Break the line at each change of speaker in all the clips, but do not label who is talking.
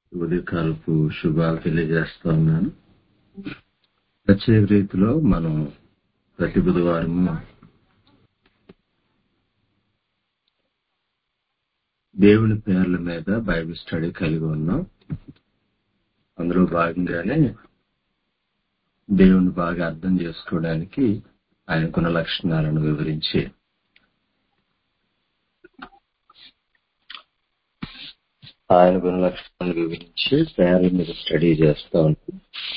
ఉదయకాలపు శుభాలు తెలియజేస్తా ఉన్నాను ప్రత్యేక రీతిలో మనం ప్రతి బుధవారము దేవుని పేర్ల మీద బైబిల్ స్టడీ కలిగి ఉన్నాం అందులో భాగంగానే దేవుని బాగా అర్థం చేసుకోవడానికి ఆయనకున్న లక్షణాలను వివరించి ఆయనకున్న లక్షణాలను వివరించి పేర్ల మీద స్టడీ చేస్తా ఉంటాం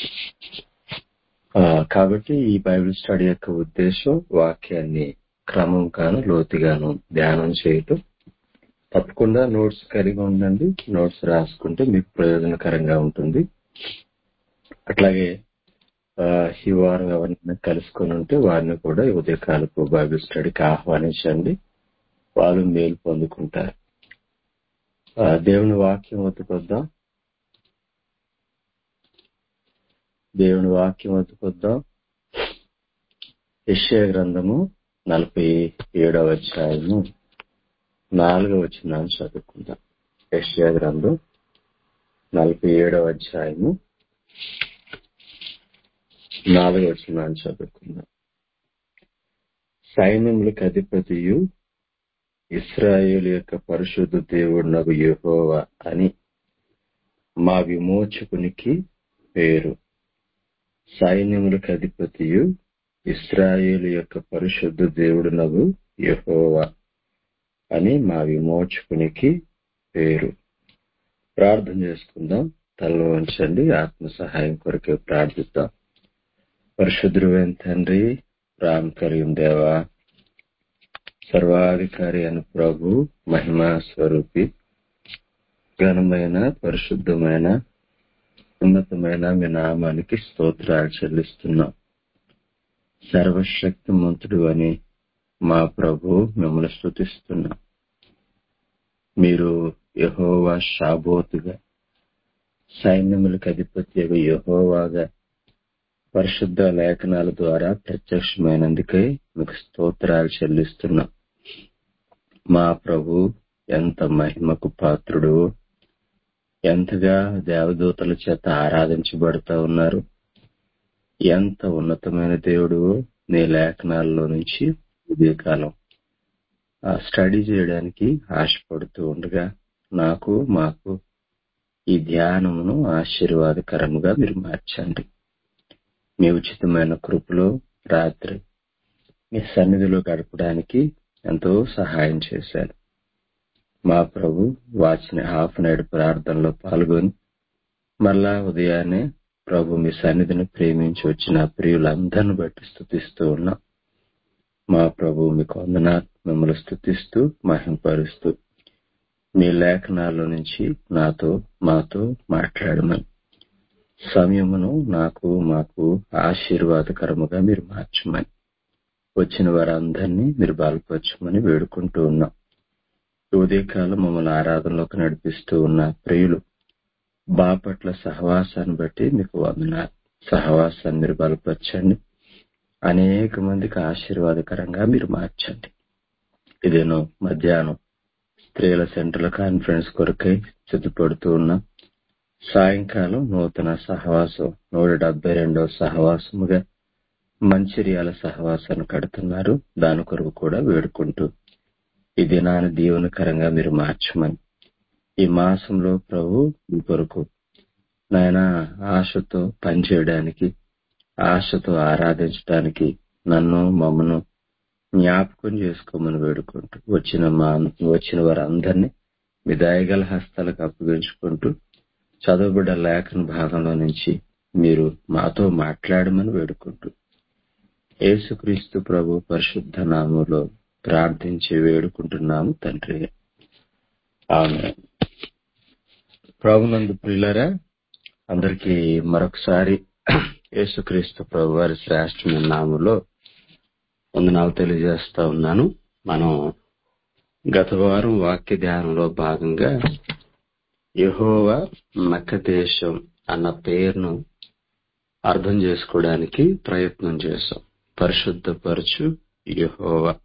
ఆ, కాబట్టి ఈ బైబిల్ స్టడీ యొక్క ఉద్దేశం వాక్యాన్ని క్రమం గాను లోతుగాను ధ్యానం చేయటం తప్పకుండా నోట్స్ కలిగి ఉండండి నోట్స్ రాసుకుంటే మీకు ప్రయోజనకరంగా ఉంటుంది అట్లాగే ఆ, ఈ వారం ఎవరినైనా కలుసుకొని ఉంటే వారిని కూడా ఈ ఉదయకాలపు బైబిల్ స్టడీకి ఆహ్వానించండి వాళ్ళు మేలు పొందుకుంటారు ఆ, దేవుని వాక్యం వద్దుకొద్దాం దేవుని వాక్యం వద్దుకొద్దాం యెషయా గ్రంథము నలభై ఏడవ అధ్యాయము నాలుగవ వచనాన్ని చదువుకుందాం యెషయా గ్రంథం నలభై ఏడవ అధ్యాయము నాలుగవ వచనాన్ని చదువుకుందాం సైన్యములకు అధిపతియు ఇస్రాయేల్ యొక్క పరిశుద్ధ దేవుడునగు యెహోవా అని మా విమోచకునికి పేరు సైన్యములకు అధిపతియు ఇస్రాయేలు యొక్క పరిశుద్ధ దేవుడునగు యెహోవా అని మా విమోచకునికి పేరు ప్రార్థన చేసుకుందాం తలలో ఉంచండి ఆత్మ సహాయం కొరకే ప్రార్థిద్దాం పరిశుద్ధుడైన తండ్రి రామ్ కలిగిన దేవా సర్వాధికారి అని ప్రభు మహిమా స్వరూపి ఘనమైన పరిశుద్ధమైన ఉన్నతమైన మీ నామానికి స్తోత్రాలు చెల్లిస్తున్నాం సర్వశక్తిమంతుడు అని మా ప్రభు మిమ్మల్ని స్తుతిస్తున్నాం మీరు యహోవా షాబోతుగా సైన్యములకు అధిపతి యహోవాగా పరిశుద్ధ లేఖనాల ద్వారా ప్రత్యక్షమైనందుకై మీకు స్తోత్రాలు చెల్లిస్తున్నాం మా ప్రభు ఎంత మహిమకు పాత్రుడు ఎంతగా దేవదూతల చేత ఆరాధించబడుతా ఉన్నారు ఎంత ఉన్నతమైన దేవుడు నీ లేఖనాల్లో నుంచి ఉదయకాలం ఆ స్టడీ చేయడానికి ఆశపడుతూ ఉండగా నాకు మాకు ఈ ధ్యానమును ఆశీర్వాదకరంగా మీరు మార్చండి మీ ఉచితమైన కృపలో రాత్రి మీ సన్నిధిలో గడపడానికి ఎంతో సహాయం చేశారు మా ప్రభు వాచిన హాఫ్ నైట్ ప్రార్థనలో పాల్గొని మళ్ళా ఉదయాన్నే ప్రభు మీ సన్నిధిని ప్రేమించి వచ్చిన ప్రియులందరిని బట్టి స్థుతిస్తూ ఉన్నాం మా ప్రభు మీకు వందనాలు మిమ్మల్ని స్థుతిస్తూ మహింపరుస్తూ మీ లేఖనాల నుంచి నాతో మాతో మాట్లాడమని సమయమును నాకు మాకు ఆశీర్వాదకరముగా మీరు మార్చమని వచ్చిన వారందరినీ మీరు బలపరచమని వేడుకుంటూ ఉన్నాం ఈ ఉదయకాలం మమ్మల్ని ఆరాధనలోకి నడిపిస్తూ ఉన్న ప్రియులు బాపట్ల సహవాసాన్ని బట్టి మీకు వందనాలు సహవాసాన్ని మీరు బలపరచండి అనేక మందికి ఆశీర్వాదకరంగా మీరు మార్చండి ఇదేనో మధ్యాహ్నం స్త్రీల సెంట్రల్ కాన్ఫరెన్స్ కొరకై సిద్ధపడుతూ ఉన్నాం సాయంకాలం నూతన సహవాసం నూట డెబ్బై రెండవ సహవాసముగా మంచిర్యాల సహవాసాన్ని కడుతున్నారు దాని కొరకు కూడా వేడుకుంటూ ఈ దినాన్ని దీవనకరంగా మీరు మార్చమని ఈ మాసంలో ప్రభు మీ కొరకు నాయన ఆశతో పనిచేయడానికి ఆశతో ఆరాధించడానికి నన్ను మమ్మను జ్ఞాపకం చేసుకోమని వేడుకుంటూ వచ్చిన మా వచ్చిన వారందరినీ మీ దయగల హస్తాలకు అప్పగించుకుంటూ చదువుబడ్డ లేఖన భాగంలో నుంచి మీరు మాతో మాట్లాడమని వేడుకుంటూ యేసుక్రీస్తు ప్రభు పరిశుద్ధ నామంలో ప్రార్థించి వేడుకుంటున్నాము తండ్రి ఆమె ప్రభునందు ప్రియులరా అందరికీ మరొకసారి యేసుక్రీస్తు ప్రభు వారి శ్రేష్టమైన నామంలో వందనాలు తెలియజేస్తా ఉన్నాను మనం గత వారం వాక్య ధ్యానంలో భాగంగా యెహోవా మక్కదేశం అన్న పేరును అర్థం చేసుకోవడానికి ప్రయత్నం చేశాం పరిశుద్ధపరచు యెహోవా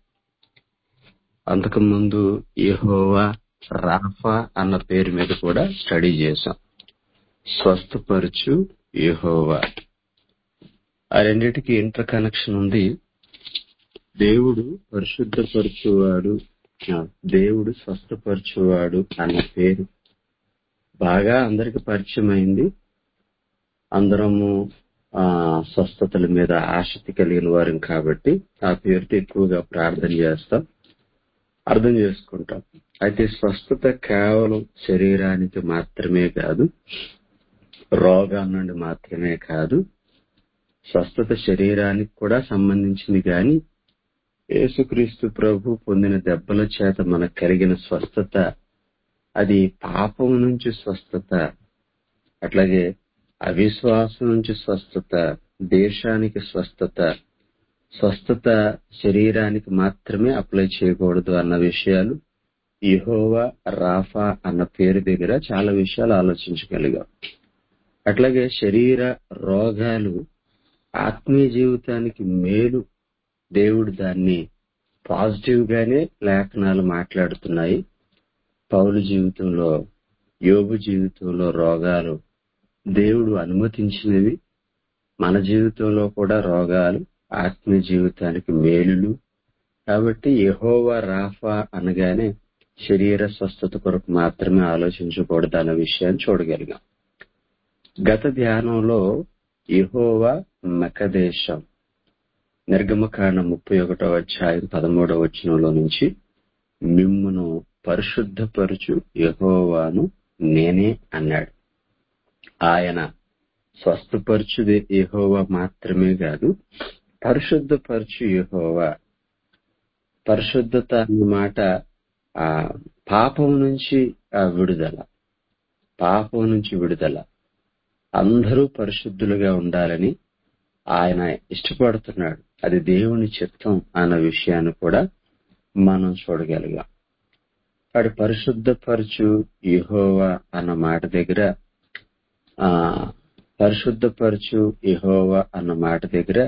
అంతకుముందు యెహోవా రాఫా అన్న పేరు మీద కూడా స్టడీ చేశాం
స్వస్థపరచు యెహోవా ఆ రెండిటికి ఇంటర్ కనెక్షన్ ఉంది దేవుడు పరిశుద్ధపరచువాడు ఆ, దేవుడు స్వస్థపరచువాడు అన్న పేరు బాగా అందరికి పరిచయం అయింది అందరము ఆ స్వస్థతల మీద ఆసక్తి కలిగిన వారం కాబట్టి ఆ పేరుతో ఎక్కువగా ప్రార్థన చేస్తాం అర్థం చేసుకుంటాం అయితే స్వస్థత కేవలం శరీరానికి మాత్రమే కాదు రోగాల నుండి మాత్రమే కాదు స్వస్థత శరీరానికి కూడా సంబంధించింది కానీ యేసుక్రీస్తు ప్రభు పొందిన దెబ్బల చేత మనకు కలిగిన స్వస్థత అది పాపం నుంచి స్వస్థత అట్లాగే అవిశ్వాసం నుంచి స్వస్థత దేశానికి స్వస్థత స్వస్థత శరీరానికి మాత్రమే అప్లై చేయకూడదు అన్న విషయాలు ఇహోవా రాఫా అన్న పేరు దగ్గర చాలా విషయాలు ఆలోచించగలిగాం అట్లాగే శరీర రోగాలు ఆత్మీయ జీవితానికి మేలు దేవుడు దాన్ని పాజిటివ్ గానే లేఖనాలు మాట్లాడుతున్నాయి పౌలు జీవితంలో యోగు జీవితంలో రోగాలు దేవుడు అనుమతించినవి మన జీవితంలో కూడా రోగాలు ఆత్మీయ జీవితానికి మేలులు కాబట్టి యెహోవా రాఫా అనగానే శరీర స్వస్థత కొరకు మాత్రమే ఆలోచించకూడదు అన్న విషయాన్ని చూడగలిగాం గత ధ్యానంలో యెహోవా మకదేశం నిర్గమకాండ ముప్పై ఒకటో అధ్యాయం పదమూడవ వచనంలో నుంచి మిమ్మును పరిశుద్ధపరుచు యెహోవాను నేనే అన్నాడు ఆయన స్వస్థపరచుది యెహోవా మాత్రమే కాదు పరిశుద్ధపరచు యెహోవా పరిశుద్ధత అన్న మాట ఆ పాపం నుంచి ఆ విడుదల పాపం నుంచి విడుదల అందరూ పరిశుద్ధులుగా ఉండాలని ఆయన ఇష్టపడుతున్నాడు అది దేవుని చిత్తం అన్న విషయాన్ని కూడా మనం చూడగలిగాం వాడు పరిశుద్ధపరచు యెహోవా అన్న మాట దగ్గర ఆ పరిశుద్ధపరచు యెహోవా అన్న మాట దగ్గర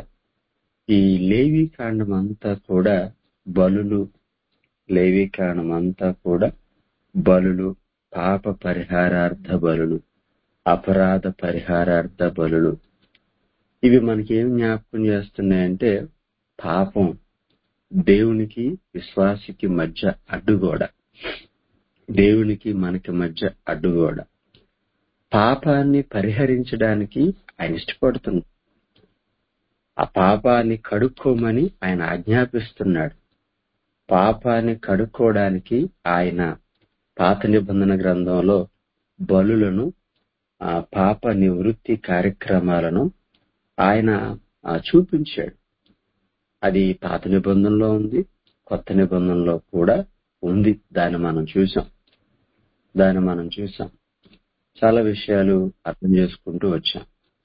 ఈ లేవి కాండం అంతా కూడా బలులు లేవి కాండం అంతా కూడా బలులు పాప పరిహారార్థ బలులు అపరాధ పరిహారార్థ బలులు ఇవి మనకి ఏం జ్ఞాపకం చేస్తున్నాయంటే పాపం దేవునికి విశ్వాసికి మధ్య అడ్డుగోడ దేవునికి మనకి మధ్య అడ్డుగోడ పాపాన్ని పరిహరించడానికి ఆయన ఇష్టపడుతున్నాడు ఆ పాపాన్ని కడుక్కోమని ఆయన ఆజ్ఞాపిస్తున్నాడు పాపాన్ని కడుక్కోవడానికి ఆయన పాత నిబంధన గ్రంథంలో బలులను ఆ పాప నివృత్తి కార్యక్రమాలను ఆయన ఆ, చూపించాడు అది పాత నిబంధనలో ఉంది కొత్త నిబంధనలో కూడా ఉంది దాన్ని మనం చూసాం దాన్ని మనం చూసాం చాలా విషయాలు అర్థం చేసుకుంటూ వచ్చాం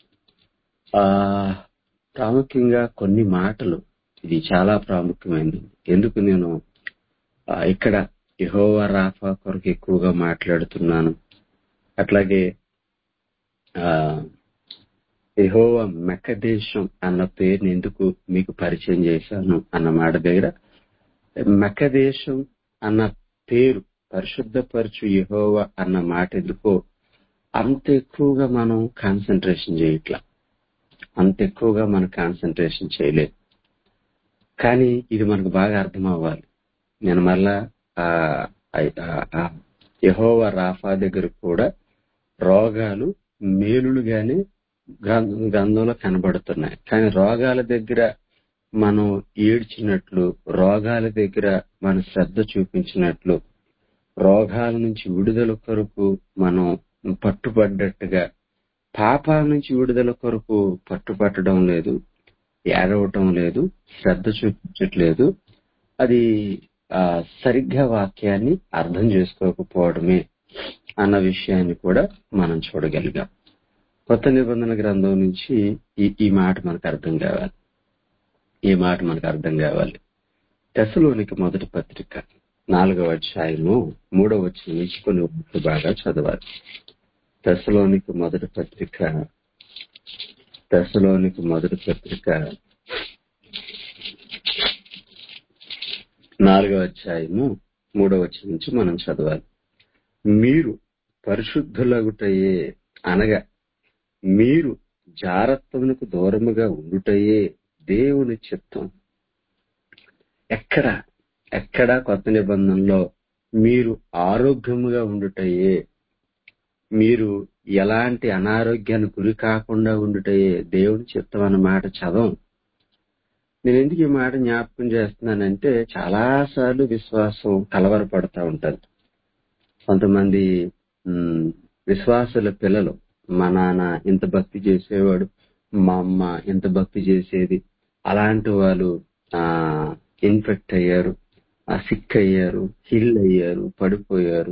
ఆ ప్రాముఖ్యంగా కొన్ని మాటలు ఇది చాలా ప్రాముఖ్యమైనది ఎందుకు నేను ఆ, ఇక్కడ యెహోవా రాఫా కొరకు ఎక్కువగా మాట్లాడుతున్నాను అట్లాగే ఆ యెహోవా మెకదేశం అన్న పేరుని ఎందుకు మీకు పరిచయం చేశాను అన్న మాట దగ్గర మెకదేశం అన్న పేరు పరిశుద్ధపరచు యెహోవా అన్న మాట ఎందుకో అంత ఎక్కువగా మనం కాన్సన్ట్రేషన్ చేయట్లా అంత ఎక్కువగా మనం కాన్సన్ట్రేషన్ చేయలేదు కానీ ఇది మనకు బాగా అర్థం అవ్వాలి నేను మళ్ళా ఆ ఆ- ఆ యెహోవా రాఫా దగ్గర కూడా రోగాలు మేలులుగానే గ్రం- గ్రంథంలో కనబడుతున్నాయి కానీ రోగాల దగ్గర మనం ఏడ్చినట్లు రోగాల దగ్గర మన శ్రద్ధ చూపించినట్లు రోగాల నుంచి విడుదల కొరకు మనం పట్టుబడ్డట్టుగా పాపాల నుంచి విడుదల కొరకు పట్టుపట్టడం లేదు ఏడవటం లేదు శ్రద్ధ చూపించట్లేదు అది ఆ, సరిగ్గా వాక్యాన్ని అర్థం చేసుకోకపోవడమే అన్న విషయాన్ని కూడా మనం చూడగలిగాం కొత్త నిబంధన గ్రంథం నుంచి ఈ ఈ మాట మనకు అర్థం కావాలి ఈ మాట మనకు అర్థం కావాలి దశలోనికి మొదటి పత్రిక నాలుగవ అధ్యాయము మూడవ వచ్చిన నుంచి కొన్ని ఒట్లు బాగా చదవాలి దశలోనికి మొదటి పత్రిక దశలోనికి మొదటి పత్రిక నాలుగవ అధ్యాయము మూడవ వచ్చిన నుంచి మనం చదవాలి మీరు పరిశుద్ధులగుటయే అనగా మీరు జారత్వమునకు దూరముగా ఉండుటయే దేవుని చిత్తం ఎక్కడ ఎక్కడ కొత్త నిబంధనలో మీరు ఆరోగ్యముగా ఉండుటయే మీరు ఎలాంటి అనారోగ్యానికి గురి కాకుండా ఉండుటయే దేవుని చిత్తం అన్న మాట చదవం నేను ఎందుకు ఈ మాట జ్ఞాపకం చేస్తున్నానంటే చాలా సార్లు విశ్వాసం కలవరపడతా ఉంటది కొంతమంది ఉమ్, విశ్వాసుల పిల్లలు మా నాన్న ఇంత భక్తి చేసేవాడు మా అమ్మ ఇంత భక్తి చేసేది అలాంటి వాళ్ళు ఆ ఇన్ఫెక్ట్ అయ్యారు సిక్ అయ్యారు హిల్ అయ్యారు పడిపోయారు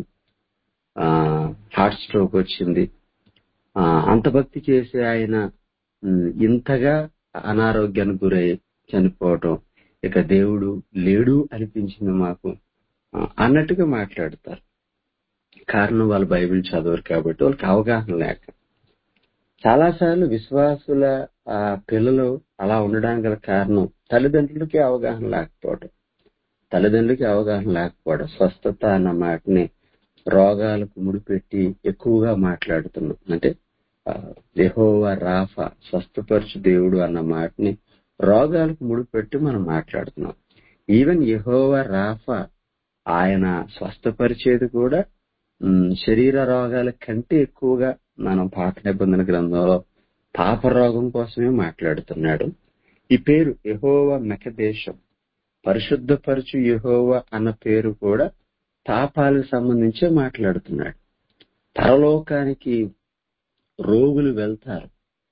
ఆ హార్ట్ స్ట్రోక్ వచ్చింది ఆ అంత భక్తి చేసే ఆయన ఉమ్, ఇంతగా అనారోగ్యానికి గురై చనిపోవటం ఇక దేవుడు లేడు అనిపించింది మాకు ఆ, అన్నట్టుగా మాట్లాడతారు కారణం వాళ్ళు బైబిల్ చదవరు కాబట్టి వాళ్ళకి అవగాహన లేక చాలా సార్లు విశ్వాసుల ఆ పిల్లలు అలా ఉండడానికి గల కారణం తల్లిదండ్రులకి అవగాహన లేకపోవడం తల్లిదండ్రులకి అవగాహన లేకపోవడం స్వస్థత అన్న మాటని రోగాలకు ముడిపెట్టి ఎక్కువగా మాట్లాడుతున్నాం అంటే యెహోవా రాఫా స్వస్థపరచు దేవుడు అన్న మాటని రోగాలకు ముడిపెట్టి మనం మాట్లాడుతున్నాం ఈవెన్ యెహోవా రాఫా ఆయన స్వస్థపరిచేది కూడా ఉమ్, శరీర రోగాల కంటే ఎక్కువగా మనం పాత నిబంధన గ్రంథంలో పాప రోగం కోసమే మాట్లాడుతున్నాడు ఈ పేరు యెహోవా మెకదేశం పరిశుద్ధపరచు యెహోవా అన్న పేరు కూడా పాపాలకు సంబంధించే మాట్లాడుతున్నాడు పరలోకానికి రోగులు వెళ్తారు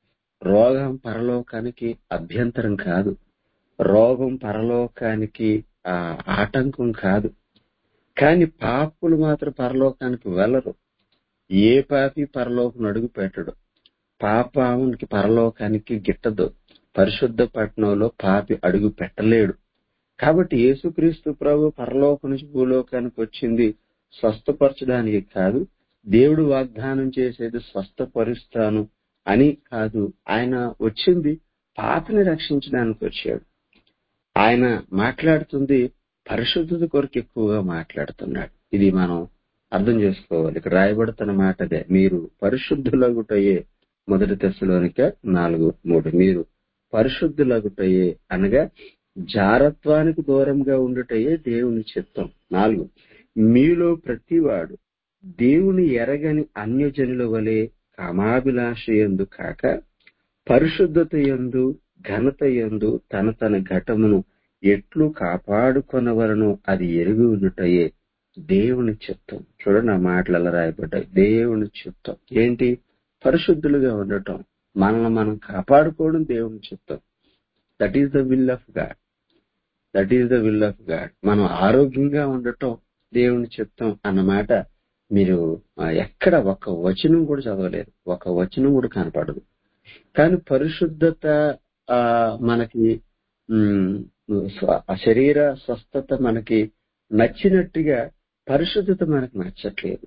రోగం పరలోకానికి అభ్యంతరం కాదు రోగం పరలోకానికి ఆ, ఆటంకం కాదు కానీ పాపులు మాత్రం పరలోకానికి వెళ్ళరు ఏ పాపి పరలోకం అడుగు పెట్టడు పాపానికి పరలోకానికి గిట్టదు పరిశుద్ధ పట్టణంలో పాపి అడుగు పెట్టలేడు కాబట్టి యేసుక్రీస్తు ప్రభు పరలోకం నుంచి భూలోకానికి వచ్చింది స్వస్థపరచడానికి కాదు దేవుడు వాగ్దానం చేసేది స్వస్థపరుస్తాను అని కాదు ఆయన వచ్చింది పాపిని రక్షించడానికి వచ్చాడు ఆయన మాట్లాడుతుంది పరిశుద్ధత కొరకు ఎక్కువగా మాట్లాడుతున్నాడు ఇది మనం అర్థం చేసుకోవాలి ఇక్కడ రాయబడుతున్న మాట అదే మీరు పరిశుద్ధులగుటయే మొదటి దశలోనిక నాలుగు మూడు మీరు పరిశుద్ధులగుటయే అనగా జారత్వానికి దూరంగా ఉండుటయే దేవుని చిత్తం నాలుగు మీలో ప్రతివాడు దేవుని ఎరగని అన్యజనుల వలె కామాభిలాష ఎందు కాక పరిశుద్ధత ఎందు ఘనత ఎందు తన తన ఘటమును ఎట్లు కాపాడుకొనవలను అది ఎరుగు ఉండుటయే దేవుని చిత్తం చూడండి ఆ మాటలు ఎలా రాయబడ్డాయి దేవుని చిత్తం ఏంటి పరిశుద్ధులుగా ఉండటం మనల్ని మనం కాపాడుకోవడం దేవుని చిత్తం that is the will of God that is the will of God మనం ఆరోగ్యంగా ఉండటం దేవుని చిత్తం అన్నమాట మీరు ఆ, ఎక్కడ ఒక వచనం కూడా చదవలేరు ఒక వచనం కూడా కనపడదు కానీ పరిశుద్ధత ఆ, మనకి ఉమ్, స్వ- ఆ శరీర స్వస్థత మనకి నచ్చినట్టుగా పరిశుద్ధత మనకు నచ్చట్లేదు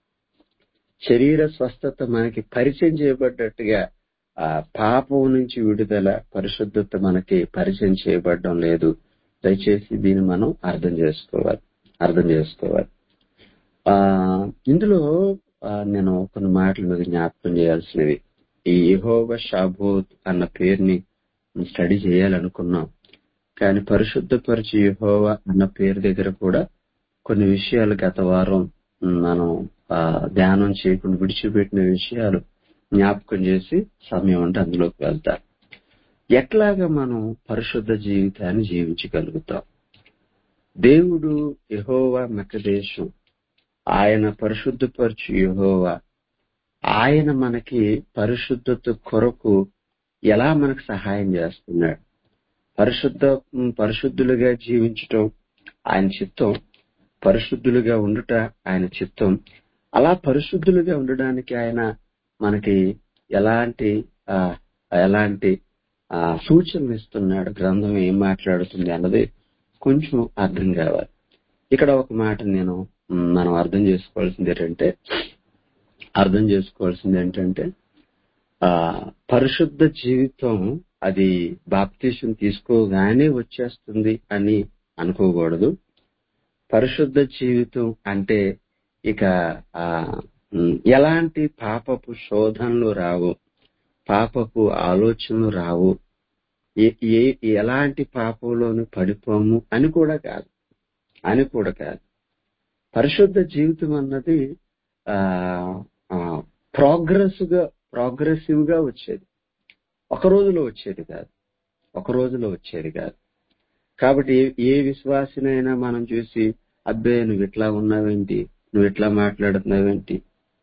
శరీర స్వస్థత మనకి పరిచయం చేయబడ్డట్టుగా ఆ పాపం నుంచి విడుదల పరిశుద్ధత మనకి పరిచయం చేయబడడం లేదు దయచేసి దీన్ని మనం అర్థం చేసుకోవాలి అర్థం చేసుకోవాలి ఆ ఇందులో ఆ, నేను కొన్ని మాటలు మీకు జ్ఞాపకం చేయాల్సినవి ఈ యెహోవా షాబోత్ అన్న పేరుని స్టడీ చేయాలనుకున్నాం కానీ పరిశుద్ధపరిచి యెహోవా అన్న పేరు దగ్గర కూడా కొన్ని విషయాలు గత వారం మనం ఆ, ధ్యానం చేయకుండా విడిచిపెట్టిన విషయాలు జ్ఞాపకం చేసి సమయం అంటే అందులోకి వెళ్తాం ఎట్లాగా మనం పరిశుద్ధ జీవితాన్ని జీవించగలుగుతాం దేవుడు యెహోవా మెకదేశం ఆయన పరిశుద్ధపరచు యెహోవా ఆయన మనకి పరిశుద్ధత కొరకు ఎలా మనకు సహాయం చేస్తున్నాడు పరిశుద్ధ పరిశుద్ధులుగా జీవించటం ఆయన చిత్తం పరిశుద్ధులుగా ఉండుట ఆయన చిత్తం అలా పరిశుద్ధులుగా ఉండడానికి ఆయన మనకి ఎలాంటి ఆ, ఎలాంటి ఆ, సూచనలు ఇస్తున్నాడు గ్రంథం ఏం మాట్లాడుతుంది అన్నది కొంచెం అర్థం కావాలి ఇక్కడ ఒక మాట నేను మ్, మనం అర్థం చేసుకోవాల్సింది ఏంటంటే అర్థం చేసుకోవాల్సింది ఏంటంటే ఆ పరిశుద్ధ జీవితం అది బాప్తీసం తీసుకోగానే వచ్చేస్తుంది అని అనుకోకూడదు పరిశుద్ధ జీవితం అంటే ఇక ఆ ఉమ్, ఎలాంటి పాపపు శోధనలు రావు పాపపు ఆలోచనలు రావు ఏ- ఏ ఎలాంటి పాపంలోనూ పడిపోము అని కూడా కాదు అని కూడా కాదు పరిశుద్ధ జీవితం అన్నది ఆ ప్రోగ్రెస్ గా ప్రోగ్రెసివ్ గా వచ్చేది ఒక రోజులో వచ్చేది కాదు ఒక రోజులో వచ్చేది కాదు కాబట్టి ఏ- ఏ విశ్వాసినైనా మనం చూసి అబ్బే నువ్వు ఇట్లా ఉన్నావేంటి నువ్వు ఇట్లా మాట్లాడుతున్నావేంటి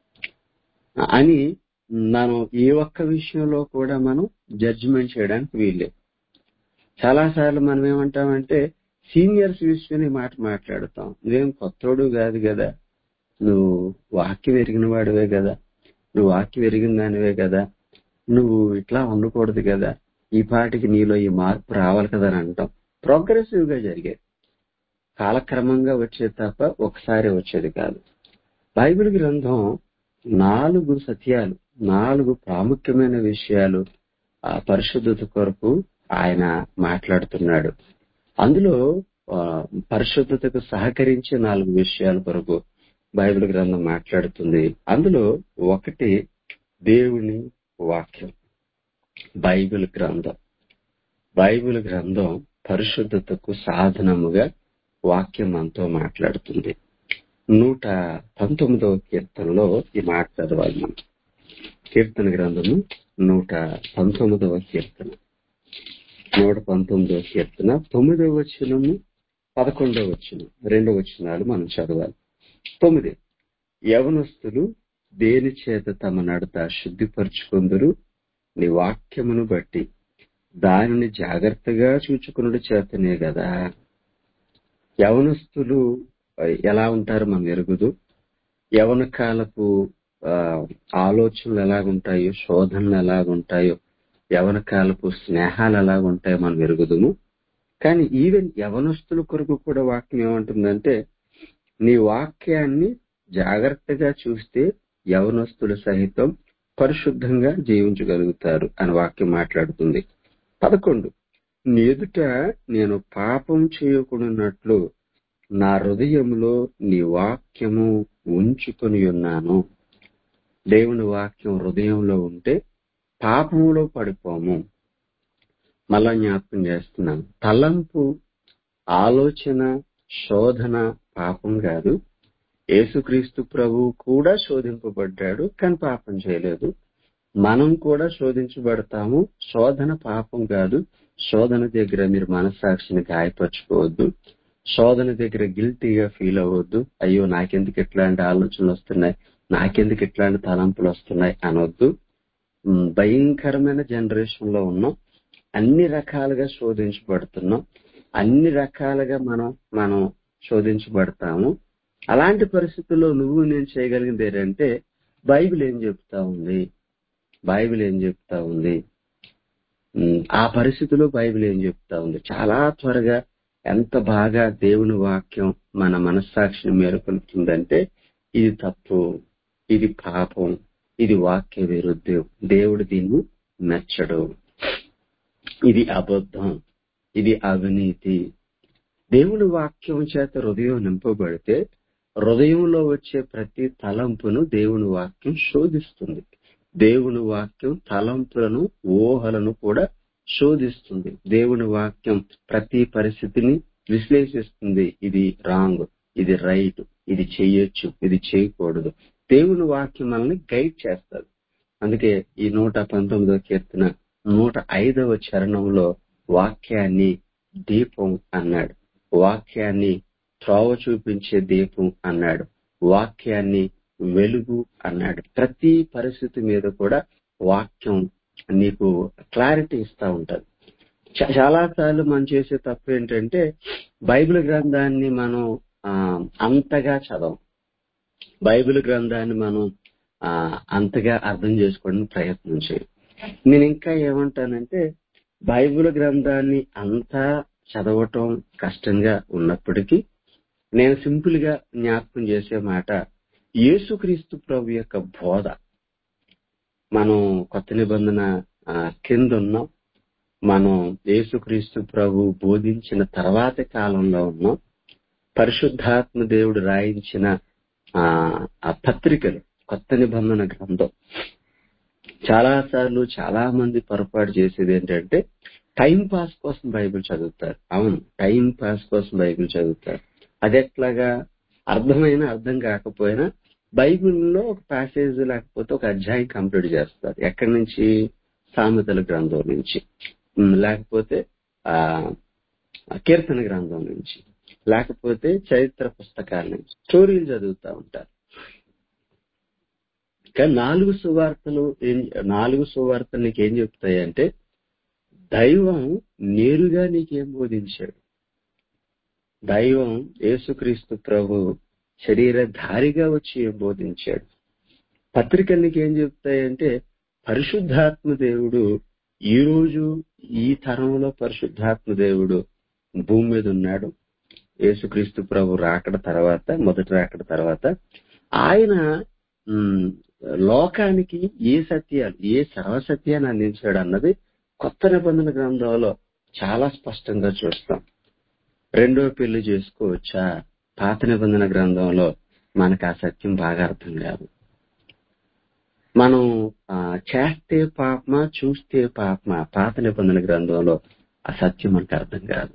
అని మనం ఏ ఒక్క విషయంలో కూడా మనం జడ్జిమెంట్ చేయడానికి వీల్లేదు చాలా సార్లు మనం ఏమంటామంటే సీనియర్స్ విషయం ఈ మాట మాట్లాడతాం నువ్వేం కొత్తోడు కాదు కదా నువ్వు వాక్యం ఎరిగిన వాడివే కదా నువ్వు వాక్యం ఎరిగిన దానివే కదా నువ్వు ఇట్లా ఉండకూడదు కదా ఈ పాటికి నీలో ఈ మార్పు రావాలి కదా అని అంటాం ప్రోగ్రెసివ్ గా జరిగేది కాలక్రమంగా వచ్చేది తప్ప ఒకసారి వచ్చేది కాదు బైబిల్ గ్రంథం నాలుగు సత్యాలు నాలుగు ప్రాముఖ్యమైన విషయాలు ఆ పరిశుద్ధత కొరకు ఆయన మాట్లాడుతున్నాడు అందులో ఆ, పరిశుద్ధతకు సహకరించే నాలుగు విషయాల కొరకు బైబిల్ గ్రంథం మాట్లాడుతుంది అందులో ఒకటి దేవుని వాక్యం బైబిల్ గ్రంథం బైబిల్ గ్రంథం పరిశుద్ధతకు సాధనముగా వాక్యం మనతో మాట్లాడుతుంది నూట పంతొమ్మిదవ కీర్తనలో ఈ మాట చదవాలి మనం కీర్తన గ్రంథము నూట పంతొమ్మిదవ కీర్తన నూట పంతొమ్మిదవ కీర్తన తొమ్మిదవ వచనము పదకొండవ వచనం రెండు వచనాలు మనం చదవాలి తొమ్మిది యవనస్తులు దేని చేత తమ నడత శుద్ధిపరచుకుందరు నీ వాక్యమును బట్టి దానిని జాగ్రత్తగా చూచుకునుడు చేతనే కదా యవనస్తులు ఆ, ఎలా ఉంటారు మనం ఎరుగుదు యవన కాలపు ఆ, ఆలోచనలు ఎలాగుంటాయో శోధనలు ఎలాగుంటాయో యవన కాలపు స్నేహాలు ఎలాగుంటాయో మనం ఎరుగుదుము కానీ ఈవెన్ యవనస్తుల కొరకు కూడా వాక్యం ఏమంటుందంటే నీ వాక్యాన్ని జాగ్రత్తగా చూస్తే యవనస్తులు సహితం పరిశుద్ధంగా జీవించగలుగుతారు అని వాక్యం మాట్లాడుతుంది పదకొండు నీ ఎదుట నేను పాపం చేయకున్నట్లు నా హృదయంలో నీ వాక్యము ఉంచుకొని ఉన్నాను దేవుని వాక్యం హృదయంలో ఉంటే పాపములో పడిపోము మళ్ళా జ్ఞాపకం చేస్తున్నాను తలంపు ఆలోచన శోధన పాపం కాదు యేసుక్రీస్తు ప్రభువు కూడా శోధింపబడ్డాడు కానీ పాపం చేయలేదు మనం కూడా శోధించబడతాము శోధన పాపం కాదు శోధన దగ్గర మీరు మనస్సాక్షిని గాయపరచుకోవద్దు శోధన దగ్గర గిల్టీగా ఫీల్ అవ్వద్దు అయ్యో నాకెందుకు ఇట్లాంటి ఆలోచనలు వస్తున్నాయి నాకెందుకు ఇట్లాంటి తలంపులు వస్తున్నాయి అనొద్దు ఉమ్, భయంకరమైన జనరేషన్ లో ఉన్నాం అన్ని రకాలుగా శోధించబడుతున్నాం అన్ని రకాలుగా మనం మనం శోధించబడతాము అలాంటి పరిస్థితుల్లో నువ్వు నేను చేయగలిగింది ఏంటంటే బైబిల్ ఏం చెప్తా ఉంది బైబిల్ ఏం చెప్తా ఉంది ఉమ్, ఆ పరిస్థితిలో బైబిల్ ఏం చెప్తా ఉంది చాలా త్వరగా ఎంత బాగా దేవుని వాక్యం మన మనస్సాక్షిని మేలుకొలుపుతుందంటే ఇది తప్పు ఇది పాపం ఇది వాక్య విరుద్ధం దేవుడు దీన్ని మెచ్చడు ఇది అబద్ధం ఇది అవినీతి దేవుని వాక్యం చేత హృదయం నింపబడితే హృదయంలో వచ్చే ప్రతి తలంపును దేవుని వాక్యం శోధిస్తుంది దేవుని వాక్యం తలంపులను ఊహలను కూడా శోధిస్తుంది దేవుని వాక్యం ప్రతి పరిస్థితిని విశ్లేషిస్తుంది ఇది రాంగ్ ఇది రైట్ ఇది చెయ్యొచ్చు ఇది చేయకూడదు దేవుని వాక్యం మనల్ని గైడ్ చేస్తుంది అందుకే ఈ నూట పంతొమ్మిదవ కీర్తన నూట ఐదవ చరణంలో వాక్యాన్ని దీపం అన్నాడు వాక్యాన్ని త్రోవ చూపించే దీపం అన్నాడు వాక్యాన్ని వెలుగు అన్నాడు ప్రతి పరిస్థితి మీద కూడా వాక్యం నీకు క్లారిటీ ఇస్తా ఉంటది చ- చాలా సార్లు మనం చేసే తప్పు ఏంటంటే బైబిల్ గ్రంథాన్ని మనం ఆ, అంతగా చదవం బైబిల్ గ్రంథాన్ని మనం ఆ, అంతగా అర్థం చేసుకోవడానికి ప్రయత్నం చేయం నేను ఇంకా ఏమంటానంటే బైబిల్ గ్రంథాన్ని అంతా చదవటం కష్టంగా ఉన్నప్పటికీ నేను సింపుల్ గా జ్ఞాపకం చేసే మాట యేసుక్రీస్తు ప్రభు యొక్క బోధ మనం కొత్త నిబంధన ఆ, కింద ఉన్నాం మనం యేసుక్రీస్తు ప్రభు బోధించిన తర్వాతి కాలంలో ఉన్నాం పరిశుద్ధాత్మ దేవుడు రాయించిన ఆ ఆ పత్రికలు కొత్త నిబంధన గ్రంథం చాలా సార్లు చాలా మంది పొరపాటు చేసేది ఏంటంటే టైం పాస్ కోసం బైబిల్ చదువుతారు అవును టైం పాస్ కోసం బైబిల్ చదువుతారు అది ఎట్లాగా అర్థమైనా అర్థం కాకపోయినా బైబిల్లో ఒక ప్యాసేజ్ లేకపోతే ఒక అధ్యాయం కంప్లీట్ చేస్తారు ఎక్కడి నుంచి సామెతల గ్రంథం నుంచి ఉమ్, లేకపోతే ఆ కీర్తన గ్రంథం నుంచి లేకపోతే చరిత్ర పుస్తకాల నుంచి స్టోరీలు చదువుతూ ఉంటారు కానీ నాలుగు సువార్తలు ఏం నాలుగు సువార్తలు నీకు ఏం చెప్తాయంటే దైవం నేరుగా నీకేం బోధించాడు దైవం యేసుక్రీస్తు ప్రభు శరీరధారిగా వచ్చి ఏం బోధించాడు పత్రికలు నీకు ఏం చెప్తాయంటే పరిశుద్ధాత్మ దేవుడు ఈ రోజు ఈ తరంలో పరిశుద్ధాత్మ దేవుడు భూమి మీద ఉన్నాడు యేసుక్రీస్తు ప్రభు రాకడ తర్వాత మొదటి రాకడ తర్వాత ఆయన ఉమ్, లోకానికి ఏ సత్యాలు ఏ సర్వసత్యాన్ని అందించాడు అన్నది కొత్త నిబంధన గ్రంథంలో చాలా స్పష్టంగా చూస్తాం రెండో పెళ్లి చేసుకోవచ్చా పాత నిబంధన గ్రంథంలో మనకు ఆ సత్యం బాగా అర్థం కాదు మనం ఆ, చేస్తే పాపమా చూస్తే పాపమా పాత నిబంధన గ్రంథంలో ఆ సత్యం మనకు అర్థం కాదు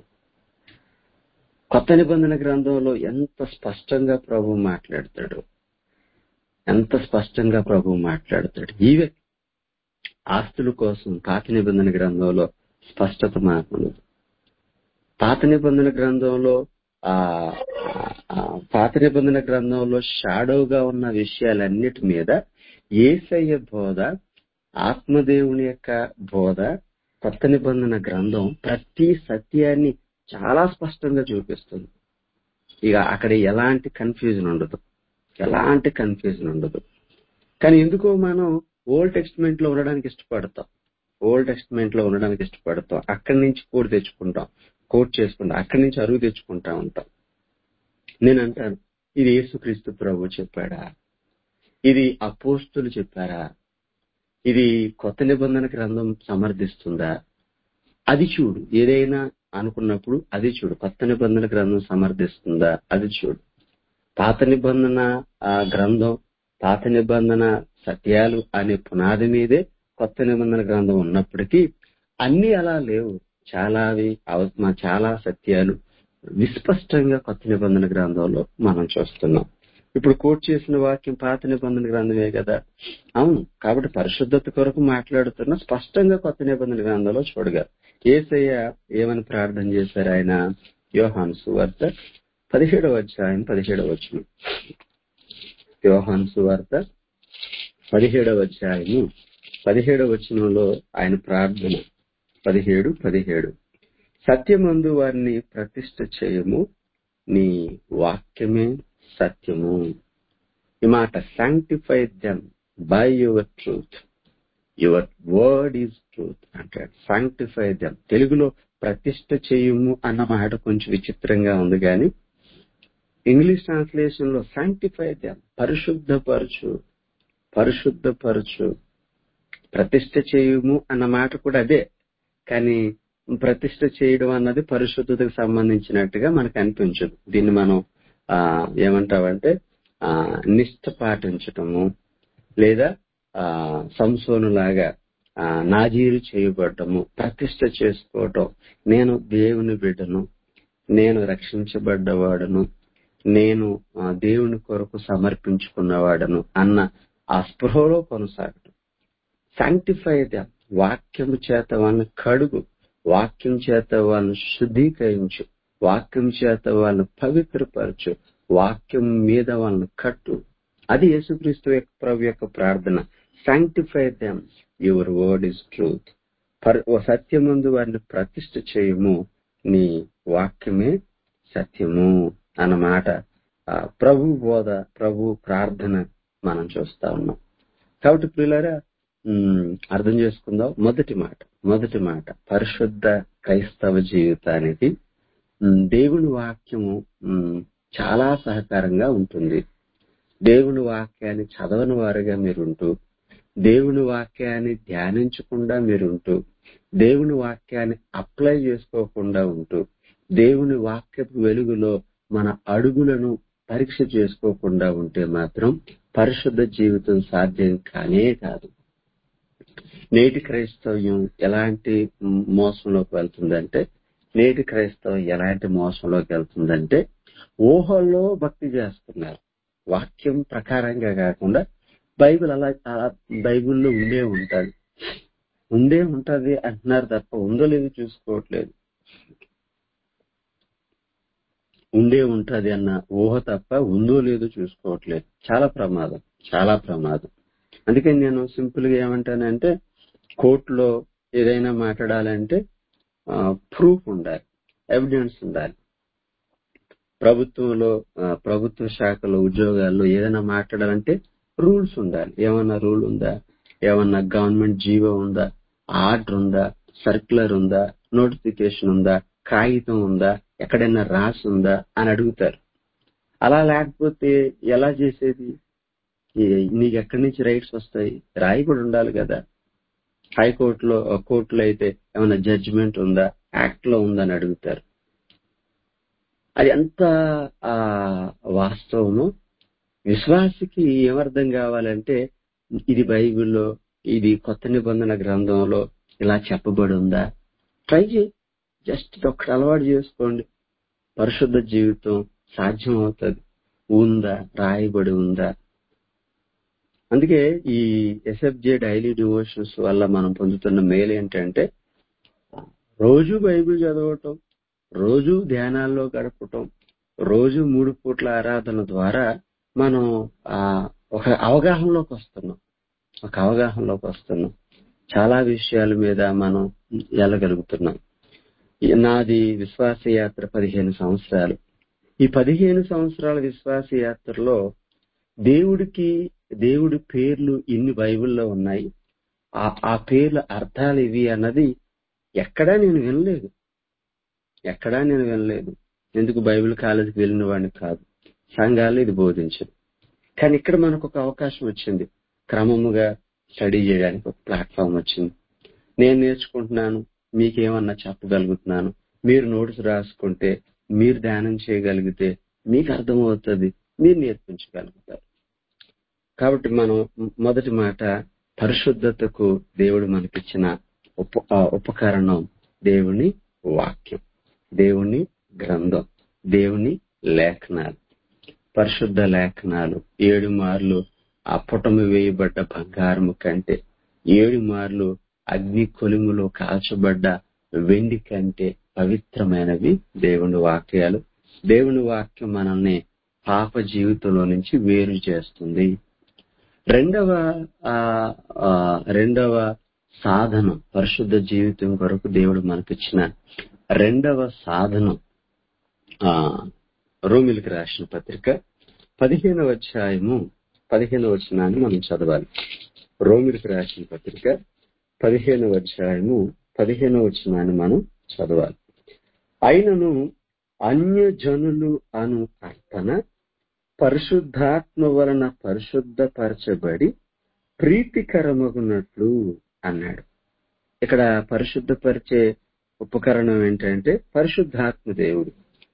కొత్త నిబంధన గ్రంథంలో ఎంత స్పష్టంగా ప్రభు మాట్లాడతాడు ఎంత స్పష్టంగా ప్రభు మాట్లాడతాడు ఈవెన్ ఆస్తుల కోసం పాత నిబంధన గ్రంథంలో స్పష్టత మాకున్నది పాత నిబంధన గ్రంథంలో ఆ ఆ, పాత నిబంధన గ్రంథంలో షాడోగా ఉన్న విషయాలన్నిటి మీద ఏసయ్య బోధ ఆత్మదేవుని యొక్క బోధ కొత్త నిబంధన గ్రంథం ప్రతి సత్యాన్ని చాలా స్పష్టంగా చూపిస్తుంది ఇక అక్కడ ఎలాంటి కన్ఫ్యూజన్ ఉండదు ఎలాంటి కన్ఫ్యూజన్ ఉండదు కానీ ఎందుకో మనం ఓల్డ్ టెక్స్ట్మెంట్ లో ఉండడానికి ఇష్టపడతాం ఓల్డ్ టెక్స్ట్మెంట్ లో ఉండడానికి ఇష్టపడతాం అక్కడి నుంచి కోడ్ తెచ్చుకుంటాం కోట్ చేసుకుంటాం అక్కడి నుంచి అరుగు తెచ్చుకుంటా ఉంటాం నేను అంటాను ఇది యేసుక్రీస్తు ప్రభు చెప్పాడా ఇది అపోస్తులు చెప్పారా ఇది కొత్త నిబంధన గ్రంథం సమర్థిస్తుందా అది చూడు ఏదైనా అనుకున్నప్పుడు అది చూడు కొత్త నిబంధన గ్రంథం సమర్థిస్తుందా అది చూడు పాత నిబంధన ఆ గ్రంథం పాత నిబంధన సత్యాలు అనే పునాది మీదే కొత్త నిబంధన గ్రంథం ఉన్నప్పటికీ అన్ని అలా లేవు చాలావి అవ- మా చాలా సత్యాలు విస్పష్టంగా కొత్త నిబంధన గ్రంథంలో మనం చూస్తున్నాం ఇప్పుడు కోట్ చేసిన వాక్యం పాత నిబంధన గ్రంథమే కదా అవును కాబట్టి పరిశుద్ధత కొరకు మాట్లాడుతున్న స్పష్టంగా కొత్త నిబంధన గ్రంథంలో చూడగా ఏసయ్య ఏమని ప్రార్థన చేశారు ఆయన యోహాను సువార్త పదిహేడవ అధ్యాయం పదిహేడవ వచనం యోహాను సువార్త పదిహేడవ అధ్యాయము పదిహేడవ వచనంలో ఆయన ప్రార్థన పదిహేడు పదిహేడు సత్యమందు వారిని ప్రతిష్ఠ చేయము నీ వాక్యమే సత్యము ఈ మాట sanctify them by your truth your word is truth అంటాడు సాంక్టిఫై దెమ్ తెలుగులో ప్రతిష్ఠ చేయము అన్న మాట కొంచెం విచిత్రంగా ఉంది కానీ ఇంగ్లీష్ ట్రాన్స్లేషన్ లో సాంక్టిఫై దెమ్ పరిశుద్ధపరచు పరిశుద్ధపరచు ప్రతిష్ఠ చేయము అన్న మాట కూడా అదే కానీ ప్రతిష్ఠ చేయడం అన్నది పరిశుద్ధతకు సంబంధించినట్టుగా మనకు అనిపించదు దీన్ని మనం ఆ ఏమంటామంటే ఆ నిష్ఠ పాటించటము లేదా ఆ సంసోను లాగా ఆ నాజీరు చేయబడటము ప్రతిష్ఠ చేసుకోవటం నేను దేవుని బిడ్డను నేను రక్షించబడ్డవాడను నేను ఆ, దేవుని కొరకు సమర్పించుకున్నవాడను అన్న ఆ స్పృహలో కొనసాగటం సాంక్టిఫై దెమ్ వాక్యము చేత వాళ్ళని కడుగు వాక్యం చేత వాళ్ళని శుద్ధీకరించు వాక్యం చేత వాళ్ళని పవిత్రపరచు వాక్యం మీద వాళ్ళని కట్టు అది యేసుక్రీస్తు యొక్క ప్రభు యొక్క ప్రార్థన sanctify them your word is truth సత్యమందు వారిని ప్రతిష్ఠ చేయము నీ వాక్యమే సత్యము అన్నమాట ఆ, ప్రభు బోధ ప్రభు ప్రార్థన మనం చూస్తా ఉన్నాం కాబట్టి పిల్లరా అర్థం చేసుకుందాం మొదటి మాట మొదటి మాట పరిశుద్ధ క్రైస్తవ జీవితానికి ఉమ్, దేవుని వాక్యము ఉమ్, చాలా సహకారంగా ఉంటుంది దేవుని వాక్యాన్ని చదవని వారుగా మీరుంటూ దేవుని వాక్యాన్ని ధ్యానించకుండా మీరుంటూ దేవుని వాక్యాన్ని అప్లై చేసుకోకుండా ఉంటూ దేవుని వాక్యపు వెలుగులో మన అడుగులను పరీక్ష చేసుకోకుండా ఉంటే మాత్రం పరిశుద్ధ జీవితం సాధ్యం కానే కాదు నేటి క్రైస్తవ్యం ఎలాంటి మోసంలోకి వెళ్తుందంటే నేటి క్రైస్తవం ఎలాంటి మోసంలోకి వెళ్తుందంటే ఊహల్లో భక్తి చేస్తున్నారు వాక్యం ప్రకారంగా కాకుండా బైబిల్ అలా అలా బైబిల్లో ఉండే ఉంటది ఉండే ఉంటది అంటున్నారు తప్ప ఉందో లేదో చూసుకోవట్లేదు ఉండే ఉంటది అన్న ఊహ తప్ప ఉందో లేదో చూసుకోవట్లేదు చాలా ప్రమాదం చాలా ప్రమాదం అందుకని నేను సింపుల్ గా ఏమంటానంటే కోర్టులో ఏదైనా మాట్లాడాలంటే ప్రూఫ్ ఉండాలి ఎవిడెన్స్ ఉండాలి ప్రభుత్వంలో ఆ, ప్రభుత్వ శాఖలో ఉద్యోగాల్లో ఏదైనా మాట్లాడాలంటే రూల్స్ ఉండాలి ఏమన్నా రూల్ ఉందా ఏమన్నా గవర్నమెంట్ జీవో ఉందా ఆర్డర్ ఉందా సర్క్యులర్ ఉందా నోటిఫికేషన్ ఉందా కాగితం ఉందా ఎక్కడైనా రాసి ఉందా అని అడుగుతారు అలా లేకపోతే ఎలా చేసేది ఈ- నీకు ఎక్కడి నుంచి రైట్స్ వస్తాయి రాయి కూడా ఉండాలి కదా హైకోర్టులో కోర్టులో అయితే ఏమైనా జడ్జిమెంట్ ఉందా యాక్ట్ లో ఉందా అని అడుగుతారు అది ఎంత ఆ వాస్తవము విశ్వాసికి ఏమర్థం కావాలంటే ఇది బైబిల్లో ఇది కొత్త నిబంధన గ్రంథంలో ఇలా చెప్పబడి ఉందా ట్రై చేయి జస్ట్ ఒక్కటి అలవాటు చేసుకోండి పరిశుద్ధ జీవితం సాధ్యం అవుతుంది ఉందా రాయబడి ఉందా అందుకే ఈ ఎస్ఎఫ్జే డైలీ డివోషన్స్ వల్ల మనం పొందుతున్న మేలు ఏంటంటే రోజు బైబిల్ చదవటం రోజు ధ్యానాల్లో గడపటం రోజు మూడు పూట్ల ఆరాధన ద్వారా మనం ఆ ఒక అవగాహనలోకి వస్తున్నాం ఒక అవగాహనలోకి వస్తున్నాం చాలా విషయాల మీద మనం వెళ్ళగలుగుతున్నాం ఈ నాది విశ్వాస యాత్ర పదిహేను సంవత్సరాలు ఈ పదిహేను సంవత్సరాల విశ్వాస యాత్రలో దేవుడికి దేవుడి పేర్లు ఇన్ని బైబిల్లో ఉన్నాయి ఆ ఆ పేర్ల అర్థాలు ఇవి అన్నది ఎక్కడా నేను వినలేదు ఎక్కడా నేను వినలేదు ఎందుకు బైబిల్ కాలేజీకి వెళ్ళిన వాడిని కాదు సంఘాలు ఇది బోధించదు కానీ ఇక్కడ మనకు ఒక అవకాశం వచ్చింది క్రమముగా స్టడీ చేయడానికి ఒక ప్లాట్ఫామ్ వచ్చింది నేను నేర్చుకుంటున్నాను మీకేమన్నా చెప్పగలుగుతున్నాను మీరు నోట్స్ రాసుకుంటే మీరు ధ్యానం చేయగలిగితే మీకు అర్థమవుతుంది మీరు నేర్పించగలుగుతారు కాబట్టి మనం మొదటి మాట పరిశుద్ధతకు దేవుడు మనకిచ్చిన ఉప ఆ ఉపకరణం దేవుని వాక్యం దేవుని గ్రంథం దేవుని లేఖనాలు పరిశుద్ధ లేఖనాలు ఏడు మార్లు అప్పటము వేయబడ్డ బంగారము కంటే ఏడు మార్లు అగ్ని కొలిములో కాల్చబడ్డ వెండి కంటే పవిత్రమైనవి దేవుని వాక్యాలు దేవుని వాక్యం మనల్ని పాప జీవితంలో నుంచి వేరు చేస్తుంది రెండవ ఆ, ఆ, రెండవ సాధనం పరిశుద్ధ జీవితం కొరకు దేవుడు మనకిచ్చిన రెండవ సాధనం ఆ రోమిలికి రాసిన పత్రిక పదిహేనవ అధ్యాయము పదిహేనవ వచనాన్ని మనం చదవాలి రోమిలికి రాసిన పత్రిక పదిహేనవ అధ్యాయము పదిహేనవ వచనాన్ని మనం చదవాలి అయినను అన్యజనులు అను అర్థన పరిశుద్ధాత్మ వలన పరిశుద్ధపరచబడి ప్రీతికరమగునట్లు అన్నాడు ఇక్కడ పరిశుద్ధపరిచే ఉపకరణం ఏంటంటే పరిశుద్ధాత్మ దేవుడు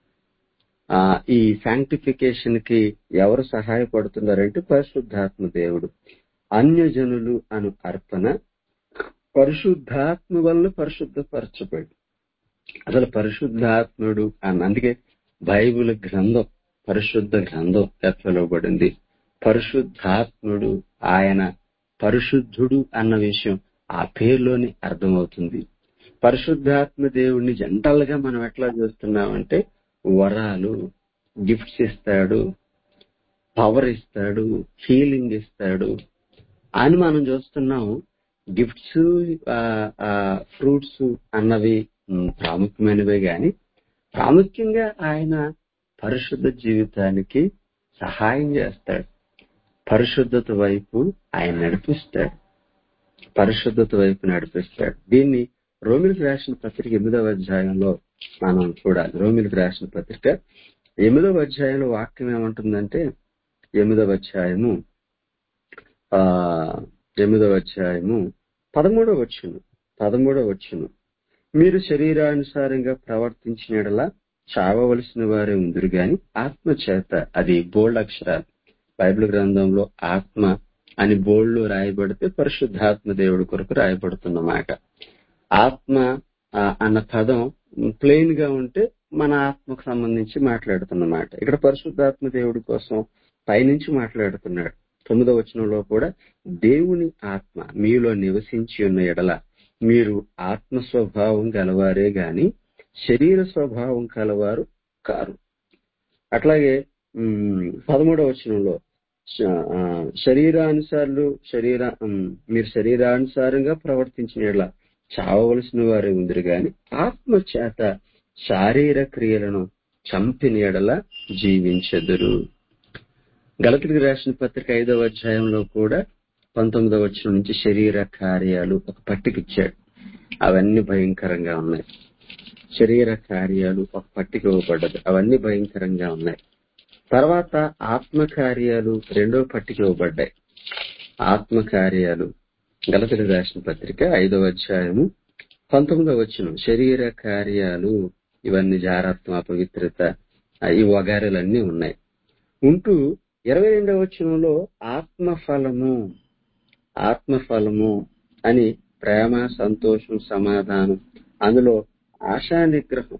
ఆ ఈ శాంక్టిఫికేషన్ కి ఎవరు సహాయపడుతున్నారంటే పరిశుద్ధాత్మ దేవుడు అన్యజనులు అను అర్పణ పరిశుద్ధాత్మ వల్ల పరిశుద్ధపరచబడి అసలు పరిశుద్ధాత్ముడు అని అందుకే బైబిల్ గ్రంథం పరిశుద్ధ గ్రంథం ఎత్తలబడింది పరిశుద్ధాత్ముడు ఆయన పరిశుద్ధుడు అన్న విషయం ఆ పేరులోనే అర్థమవుతుంది పరిశుద్ధాత్మ దేవుడిని జనరల్ గా మనం ఎట్లా చూస్తున్నామంటే వరాలు గిఫ్ట్స్ ఇస్తాడు పవర్ ఇస్తాడు హీలింగ్ ఇస్తాడు అని మనం చూస్తున్నాం గిఫ్ట్స్ ఫ్రూట్స్ అన్నవి ఉమ్, ప్రాముఖ్యమైనవే గాని ప్రాముఖ్యంగా ఆయన పరిశుద్ధ జీవితానికి సహాయం చేస్తాడు పరిశుద్ధత వైపు ఆయన నడిపిస్తాడు పరిశుద్ధత వైపు నడిపిస్తాడు దీన్ని రోమిలకు రాసిన పత్రిక ఎనిమిదవ అధ్యాయంలో మనం చూడాలి రోమిలకు రాసిన పత్రిక ఎనిమిదవ అధ్యాయంలో వాక్యం ఏమంటుందంటే ఎనిమిదవ అధ్యాయము ఆ ఎనిమిదవ అధ్యాయము పదమూడవ వచ్చును పదమూడవ వచ్చును మీరు శరీరానుసారంగా ప్రవర్తించినడలా చావవలసిన వారే ఉందరు గాని ఆత్మ చేత అది బోల్డ్ అక్షరాలు బైబిల్ గ్రంథంలో ఆత్మ అని బోల్డ్ రాయబడితే పరిశుద్ధాత్మ దేవుడి కొరకు రాయబడుతున్న మాట ఆత్మ ఆ, అన్న పదం ప్లెయిన్ గా ఉంటే మన ఆత్మకు సంబంధించి మాట్లాడుతున్న మాట ఇక్కడ పరిశుద్ధాత్మ దేవుడి కోసం పైనుంచి మాట్లాడుతున్నాడు తొమ్మిదవ వచనంలో కూడా దేవుని ఆత్మ మీలో నివసించి ఉన్న ఎడల మీరు ఆత్మ స్వభావం గలవారే గాని శరీర స్వభావం కలవారు కారు అట్లాగే ఉమ్, పదమూడవ వచనంలో శ- ఆ, శరీరానుసారులు శరీర ఉమ్, మీరు శరీరానుసారంగా ప్రవర్తించిన ఎడల చావవలసిన వారే ఉందిరు గాని ఆత్మ చేత శారీర క్రియలను చంపిన ఎడల జీవించెదరు గలతుడికి రాసిన పత్రిక ఐదవ అధ్యాయంలో కూడా పంతొమ్మిదవ వచనం నుంచి శరీర కార్యాలు ఒక పట్టిక ఇచ్చాడు అవన్నీ భయంకరంగా ఉన్నాయి శరీర కార్యాలు ఒక పట్టిక ఇవ్వబడ్డది అవన్నీ భయంకరంగా ఉన్నాయి తర్వాత ఆత్మ కార్యాలు రెండో పట్టిక ఇవ్వబడ్డాయి ఆత్మ కార్యాలు గలతుడి రాసిన పత్రిక ఐదవ అధ్యాయము పంతొమ్మిదవ వచనం శరీర కార్యాలు ఇవన్నీ జారత్వం అపవిత్రత ఆ, ఈ వగారులన్నీ ఉన్నాయి ఉంటూ ఇరవై రెండవ వచనంలో ఆత్మ ఫలము ఆత్మ ఫలము అని ప్రేమ సంతోషం సమాధానం అందులో ఆశా నిగ్రహం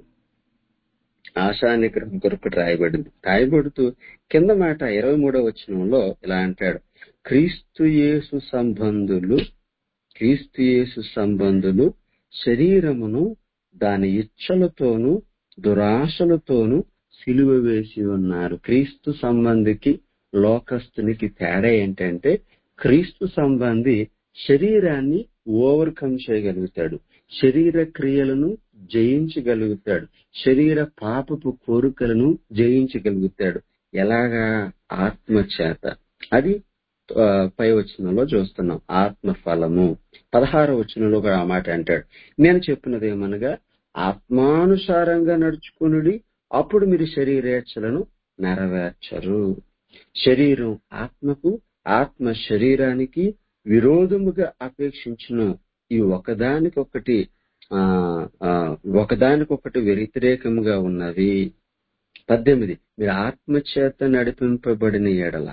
ఆశా నిగ్రహం కొరకు రాయబడింది రాయబడుతూ కింద మాట ఇరవై మూడవ వచనంలో ఇలా అంటాడు క్రీస్తు యేసు సంబంధులు క్రీస్తు యేసు సంబంధులు శరీరమును దాని ఇచ్చలతోనూ దురాశలతోనూ సిలువ వేసి ఉన్నారు క్రీస్తు సంబంధికి లోకస్తునికి తేడా ఏంటంటే క్రీస్తు సంబంధి శరీరాన్ని ఓవర్కమ్ చేయగలుగుతాడు శరీర క్రియలను జయించగలుగుతాడు శరీర పాపపు కోరికలను జయించగలుగుతాడు ఎలాగా ఆత్మ చేత అది ఆ, పై వచనంలో చూస్తున్నాం ఆత్మ ఫలము పదహారో వచనంలో కూడా ఆ మాట అంటాడు నేను చెప్పినది ఏమనగా ఆత్మానుసారంగా నడుచుకునుడి అప్పుడు మీరు శరీరేచ్ఛలను నెరవేర్చరు శరీరం ఆత్మకు ఆత్మ శరీరానికి విరోధముగా అపేక్షించిన ఈ ఒకదానికొకటి ఆ ఆ, ఒకదానికొకటి వ్యతిరేకముగా ఉన్నవి పద్దెనిమిది మీరు ఆత్మ చేత నడిపింపబడిన ఎడల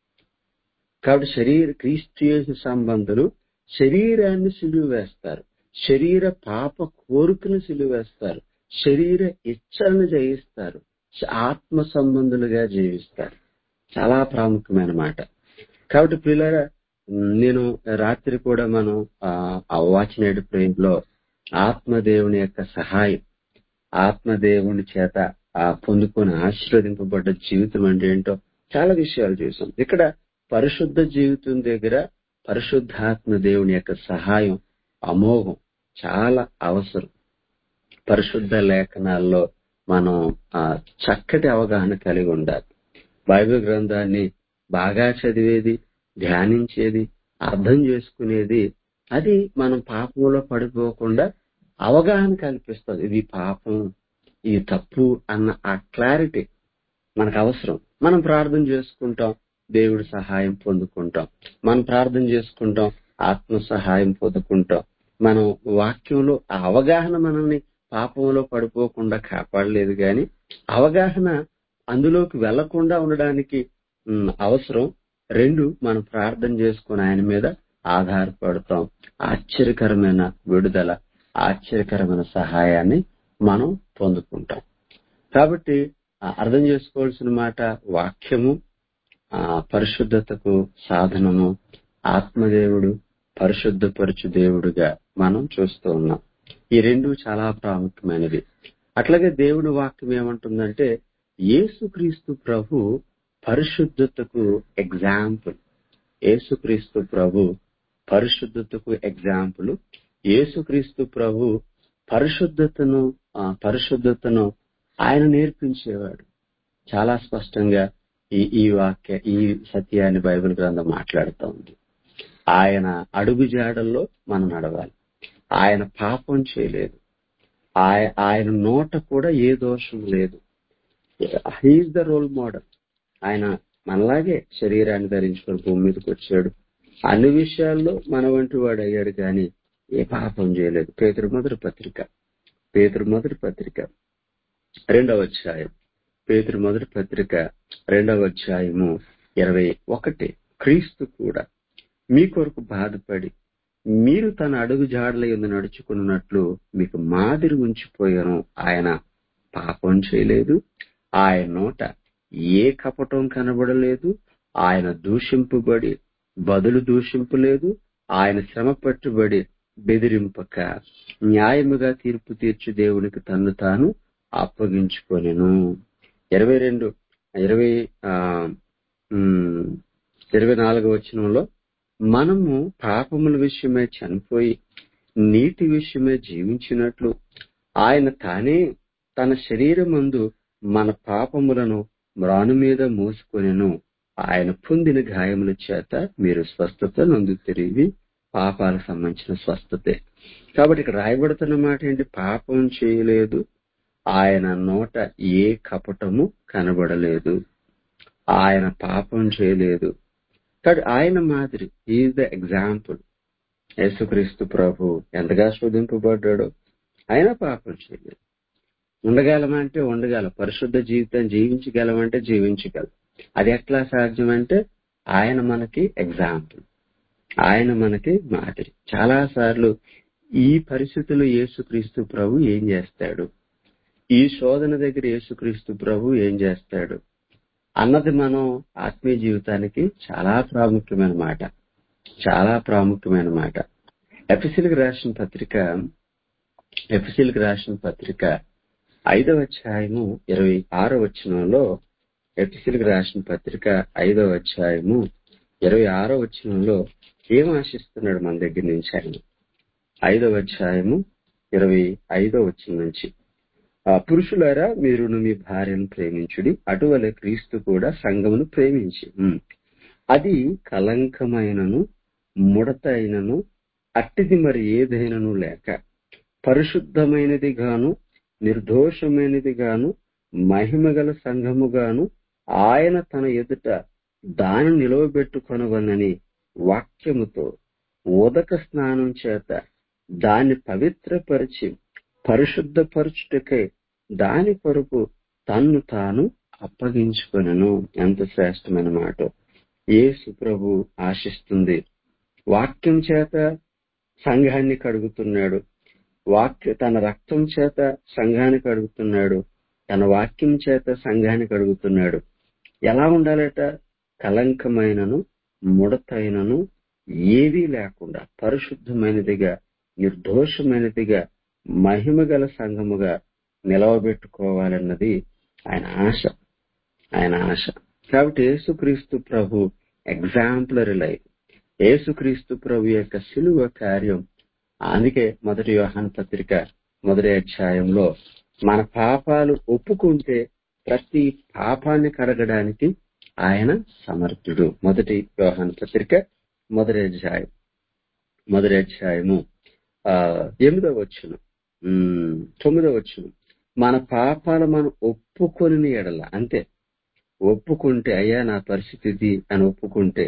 కాబట్టి శరీర క్రీస్తు యేసు సంబంధులు శరీరాన్ని సిలువ వేస్తారు శరీర పాప కోరికను సిలువ వేస్తారు శరీర ఇచ్చలను జయిస్తారు ఆత్మ సంబంధులుగా జీవిస్తారు చాలా ప్రాముఖ్యమైన మాట కాబట్టి పిల్లరా నేను రాత్రి కూడా మనం ఆ వాచినేడు ప్రేమ్ లో ఆత్మదేవుని యొక్క సహాయం ఆత్మదేవుని చేత ఆ పొందుకొని ఆశీర్వదింపబడ్డ జీవితం అంటే ఏంటో చాలా విషయాలు చూసాం ఇక్కడ పరిశుద్ధ జీవితం దగ్గర పరిశుద్ధాత్మ దేవుని యొక్క సహాయం అమోఘం చాలా అవసరం పరిశుద్ధ లేఖనాల్లో మనం ఆ చక్కటి అవగాహన కలిగి ఉండాలి బైబిల్ గ్రంథాన్ని బాగా చదివేది ధ్యానించేది అర్థం చేసుకునేది అది మనం పాపంలో పడిపోకుండా అవగాహన కల్పిస్తుంది ఇది పాపం ఇది తప్పు అన్న ఆ క్లారిటీ మనకు అవసరం మనం ప్రార్థన చేసుకుంటాం దేవుడి సహాయం పొందుకుంటాం మనం ప్రార్థన చేసుకుంటాం ఆత్మ సహాయం పొందుకుంటాం మనం వాక్యంలో ఆ అవగాహన మనల్ని పాపంలో పడిపోకుండా కాపాడలేదు గాని అవగాహన అందులోకి వెళ్లకుండా ఉండడానికి ఉమ్, అవసరం రెండు మనం ప్రార్థన చేసుకుని ఆయన మీద ఆధారపడతాం ఆశ్చర్యకరమైన విడుదల ఆశ్చర్యకరమైన సహాయాన్ని మనం పొందుకుంటాం కాబట్టి ఆ, అర్థం చేసుకోవాల్సిన మాట వాక్యము ఆ పరిశుద్ధతకు సాధనము ఆత్మదేవుడు పరిశుద్ధపరచు దేవుడుగా మనం చూస్తూ ఉన్నాం ఈ రెండు చాలా ప్రాముఖ్యమైనవి అట్లాగే దేవుడి వాక్యం ఏమంటుందంటే యేసుక్రీస్తు ప్రభు పరిశుద్ధతకు ఎగ్జాంపుల్ యేసుక్రీస్తు ప్రభు పరిశుద్ధతకు ఎగ్జాంపుల్ యేసుక్రీస్తు ప్రభు పరిశుద్ధతను ఆ, పరిశుద్ధతను ఆయన నేర్పించేవాడు చాలా స్పష్టంగా ఈ ఈ వాక్య ఈ సత్యాన్ని బైబిల్ గ్రంథం మాట్లాడుతూ ఉంది ఆయన అడుగు జాడల్లో మనం నడవాలి ఆయన పాపం చేయలేదు ఆయ- ఆయన నోట కూడా ఏ దోషం లేదు హీఈస్ ద రోల్ మోడల్ ఆయన మనలాగే శరీరాన్ని ధరించుకొని భూమి మీదకి వచ్చాడు అన్ని విషయాల్లో మన వంటి వాడు అయ్యాడు కానీ ఏ పాపం చేయలేదు పేతురు మొదటి పత్రిక పేతురు మొదటి పత్రిక రెండవ అధ్యాయం పేతురు మొదటి పత్రిక రెండవ అధ్యాయము ఇరవై ఒకటి క్రీస్తు కూడా మీ కొరకు బాధపడి మీరు తన అడుగు జాడల ఎందు నడుచుకున్నట్లు మీకు మాదిరి ఉంచిపోయాను ఆయన పాపం చేయలేదు ఆయన నోట ఏ కపటం కనబడలేదు ఆయన దూషింపబడి బదులు దూషింపు లేదు ఆయన శ్రమ పట్టుబడి బెదిరింపక న్యాయముగా తీర్పు తీర్చి దేవునికి తన్ను తాను అప్పగించుకొనెను ఇరవై రెండు ఇరవై ఆ, ఉమ్, ఇరవై నాలుగో వచనంలో మనము పాపముల విషయమై చనిపోయి నీతి విషయమై జీవించినట్లు ఆయన తానే తన శరీరమందు మన పాపములను మ్రాను మీద మోసుకొనెను ఆయన పొందిన గాయముల చేత మీరు స్వస్థత నందు తిరిగి పాపాలకు సంబంధించిన స్వస్థతే కాబట్టి ఇక్కడ రాయబడుతున్న మాట ఏంటి పాపం చేయలేదు ఆయన నోట ఏ కపటము కనబడలేదు ఆయన పాపం చేయలేదు కాబట్టి ఆయన మాదిరి ఈజ్ ద ఎగ్జాంపుల్ యేసుక్రీస్తు ప్రభు ఎంతగా శోధింపబడ్డాడో ఆయన పాపం చేయలేదు ఉండగలమంటే ఉండగలం పరిశుద్ధ జీవితం జీవించగలమంటే జీవించగలం అది ఎట్లా సాధ్యమంటే ఆయన మనకి ఎగ్జాంపుల్ ఆయన మనకి మాదిరి చాలా సార్లు ఈ పరిస్థితుల్లో యేసుక్రీస్తు ప్రభు ఏం చేస్తాడు ఈ శోధన దగ్గర యేసుక్రీస్తు ప్రభు ఏం చేస్తాడు అన్నది మనం ఆత్మీయ జీవితానికి చాలా ప్రాముఖ్యమైన మాట చాలా ప్రాముఖ్యమైన మాట ఎఫ్ఎస్సీలకు రాసిన పత్రిక ఎఫ్ఎస్సీలకు రాసిన పత్రిక ఐదవ అధ్యాయము ఇరవై ఆరో వచనంలో ఎఫ్ఎస్సీలకు రాసిన పత్రిక ఐదవ అధ్యాయము ఇరవై ఆరో వచనంలో ఏం ఆశిస్తున్నాడు మన దగ్గర నుంచి ఆయన ఐదవ అధ్యాయము ఇరవై ఐదో వచనం నుంచి ఆ పురుషులారా మీరును మీ భార్యను ప్రేమించుడి అటువలే క్రీస్తు కూడా సంఘమును ప్రేమించి ఉమ్. అది కలంకమైనను ముడత అయినను అట్టిది మరి ఏదైనను లేక పరిశుద్ధమైనది గాను నిర్దోషమైనది గాను మహిమగల సంఘము గాను ఆయన తన ఎదుట దాని నిలవబెట్టుకొనవనని వాక్యముతో ఉదక స్నానం చేత దాన్ని పవిత్రపరిచి పరిశుద్ధపరచుటకై దాని కొరకు తన్ను తాను అప్పగించుకొనను ఎంత శ్రేష్టమైన మాట యేసు ప్రభు ఆశిస్తుంది వాక్యం చేత సంఘాన్ని కడుగుతున్నాడు వాక్య తన రక్తం చేత సంఘాన్ని కడుగుతున్నాడు తన వాక్యం చేత సంఘాన్ని కడుగుతున్నాడు ఎలా ఉండాలట కలంకమైనను ముడతైనను ఏదీ లేకుండా పరిశుద్ధమైనదిగా నిర్దోషమైనదిగా మహిమగల సంఘముగా నిలవబెట్టుకోవాలన్నది ఆయన ఆశ ఆయన ఆశ కాబట్టి యేసుక్రీస్తు ప్రభు ఎగ్జాంపులరీ లైఫ్ యేసుక్రీస్తు ప్రభు యొక్క సిలువ కార్యం అందుకే మొదటి యోహాన్ పత్రిక మొదటి అధ్యాయంలో మన పాపాలు ఒప్పుకుంటే ప్రతి పాపాన్ని కడగడానికి ఆయన సమర్థుడు మొదటి యోహాన్ పత్రిక మొదటి అధ్యాయం మొదటి అధ్యాయము ఆ ఎనిమిదవ వచ్చును తొమ్మిదవ వచ్చును మన పాపాలు మనం ఒప్పుకొని ఎడల అంతే ఒప్పుకుంటే అయ్యా నా పరిస్థితి ఇది అని ఒప్పుకుంటే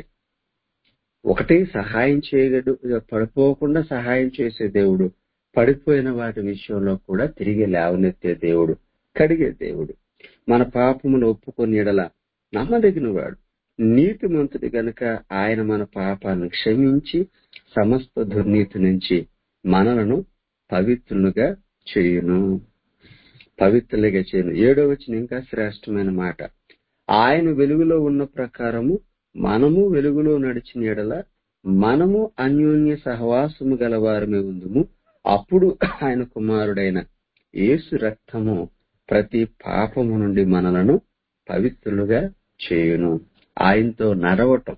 ఒకటి సహాయం చేయగడు పడిపోకుండా సహాయం చేసే దేవుడు పడిపోయిన వాటి విషయంలో కూడా తిరిగి లేవనెత్తే దేవుడు కడిగే దేవుడు మన పాపమును ఒప్పుకొని ఎడల నమ్మదగిన వాడు నీతిమంతుడి గనుక ఆయన మన పాపాలను క్షమించి సమస్త దుర్నీతి నుంచి మనలను పవిత్రులుగా చేయును పవిత్రులుగా చేయను ఏడో వచ్చిన ఇంకా శ్రేష్టమైన మాట ఆయన వెలుగులో ఉన్న ప్రకారము మనము వెలుగులో నడిచిన ఎడల మనము అన్యోన్య సహవాసము గలవారమే ఉందుము అప్పుడు ఆయన కుమారుడైన యేసు రక్తము ప్రతి పాపము నుండి మనలను పవిత్రులుగా చేయును ఆయనతో నడవటం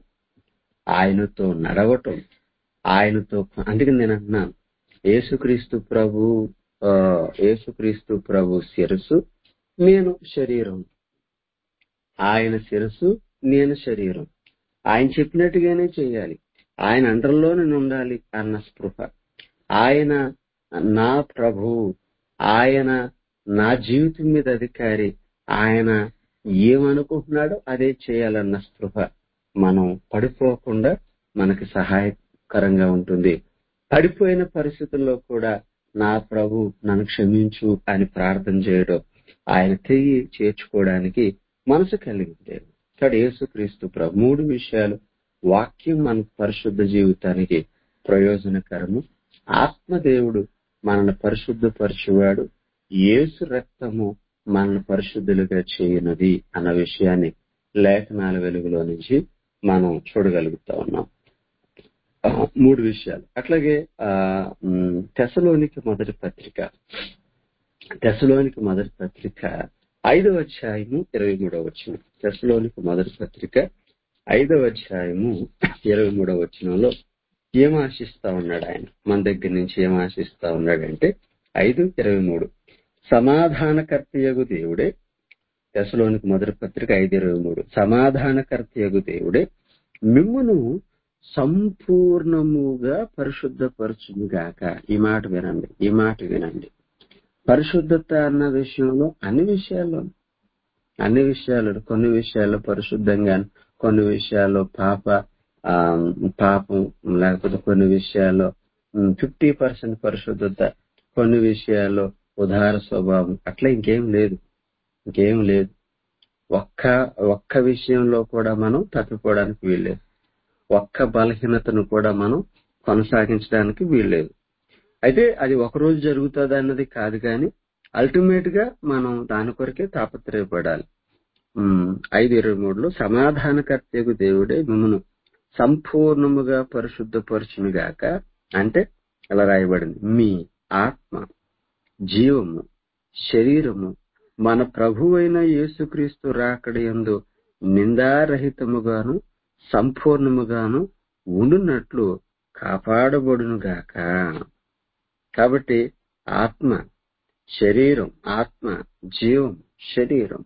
ఆయనతో నడవటం ఆయనతో అందుకని నేను అంటున్నాను యేసుక్రీస్తు ప్రభు ఆ, యేసుక్రీస్తు ప్రభు శిరస్సు నేను శరీరం ఆయన శిరస్సు నేను శరీరం ఆయన చెప్పినట్టుగానే చేయాలి ఆయన అండర్లో నేను ఉండాలి అన్న స్పృహ ఆయన నా ప్రభు ఆయన నా జీవితం మీద అధికారి ఆయన ఏమనుకుంటున్నాడో అదే చేయాలన్న స్పృహ మనం పడిపోకుండా మనకి సహాయకరంగా ఉంటుంది పడిపోయిన పరిస్థితుల్లో కూడా నా ప్రభు నన్ను క్షమించు అని ప్రార్థన చేయడం ఆయన తిరిగి చేర్చుకోవడానికి మనసు కలిగింది ఇక్కడ యేసుక్రీస్తు ప్రభు మూడు విషయాలు వాక్యం మన పరిశుద్ధ జీవితానికి ప్రయోజనకరము ఆత్మదేవుడు మనల్ని పరిశుద్ధపరచువాడు యేసు రక్తము మనల్ని పరిశుద్ధులుగా చేయనది అన్న విషయాన్ని లేఖనాల వెలుగులో నుంచి మనం చూడగలుగుతా ఉన్నాం ఆ, మూడు విషయాలు అట్లాగే ఆ ఉమ్, తెసలోనికి మొదటి పత్రిక తెసలోనికి మొదటి పత్రిక ఐదవ అధ్యాయము ఇరవై మూడవ వచనం తెసలోనికి మొదటి పత్రిక ఐదవ అధ్యాయము ఇరవై మూడవ వచనంలో ఏం ఆశిస్తా ఉన్నాడు ఆయన మన దగ్గర నుంచి ఏం ఆశిస్తా ఉన్నాడంటే ఐదు ఇరవై మూడు సమాధానకర్తయగు దేవుడే తెసలోనికి మొదటి పత్రిక ఐదు ఇరవై మూడు సమాధానకర్తయగు దేవుడే మిమ్మును సంపూర్ణముగా పరిశుద్ధపరచుగాక ఈ మాట వినండి ఈ మాట వినండి పరిశుద్ధత అన్న విషయంలో అన్ని విషయాల్లో అన్ని విషయాలు కొన్ని విషయాల్లో పరిశుద్ధంగా కొన్ని విషయాల్లో పాప ఆ, పాపం లేకపోతే కొన్ని విషయాల్లో ఫిఫ్టీ పర్సెంట్ పరిశుద్ధత కొన్ని విషయాల్లో ఉదార స్వభావం అట్లా ఇంకేం లేదు ఇంకేం లేదు ఒక్క ఒక్క విషయంలో కూడా మనం తప్పిపోవడానికి వీల్లేదు ఒక్క బలహీనతను కూడా మనం కొనసాగించడానికి వీల్లేదు అయితే అది ఒక రోజు జరుగుతుంది అన్నది కాదు కానీ అల్టిమేట్ గా మనం దాని కొరకే తాపత్రయపడాలి ఉమ్, ఐదు ఇరవై మూడులో సమాధానకర్తకు దేవుడే మిమ్మను సంపూర్ణముగా పరిశుద్ధపరచునుగాక అంటే అలా రాయబడింది మీ ఆత్మ జీవము శరీరము మన ప్రభువైన యేసుక్రీస్తు రాకడయందు నిందారహితముగాను సంపూర్ణముగాను ఉండునట్లు కాపాడబడునుగాక కాబట్టి ఆత్మ శరీరం ఆత్మ జీవం శరీరం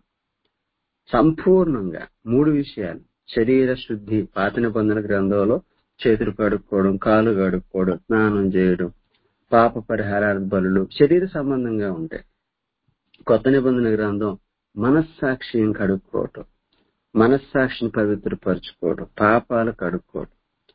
సంపూర్ణంగా మూడు విషయాలు శరీర శుద్ధి పాత నిబంధన గ్రంథంలో చేతులు కడుక్కోవడం కాలు కడుక్కోవడం స్నానం చేయడం పాప పరిహారాల బలులు శరీర సంబంధంగా ఉంటాయి కొత్త నిబంధన గ్రంథం మనస్సాక్షిని కడుక్కోవటం మనస్సాక్షిని పవిత్రపరచుకోవడం పాపాలు కడుక్కోవడం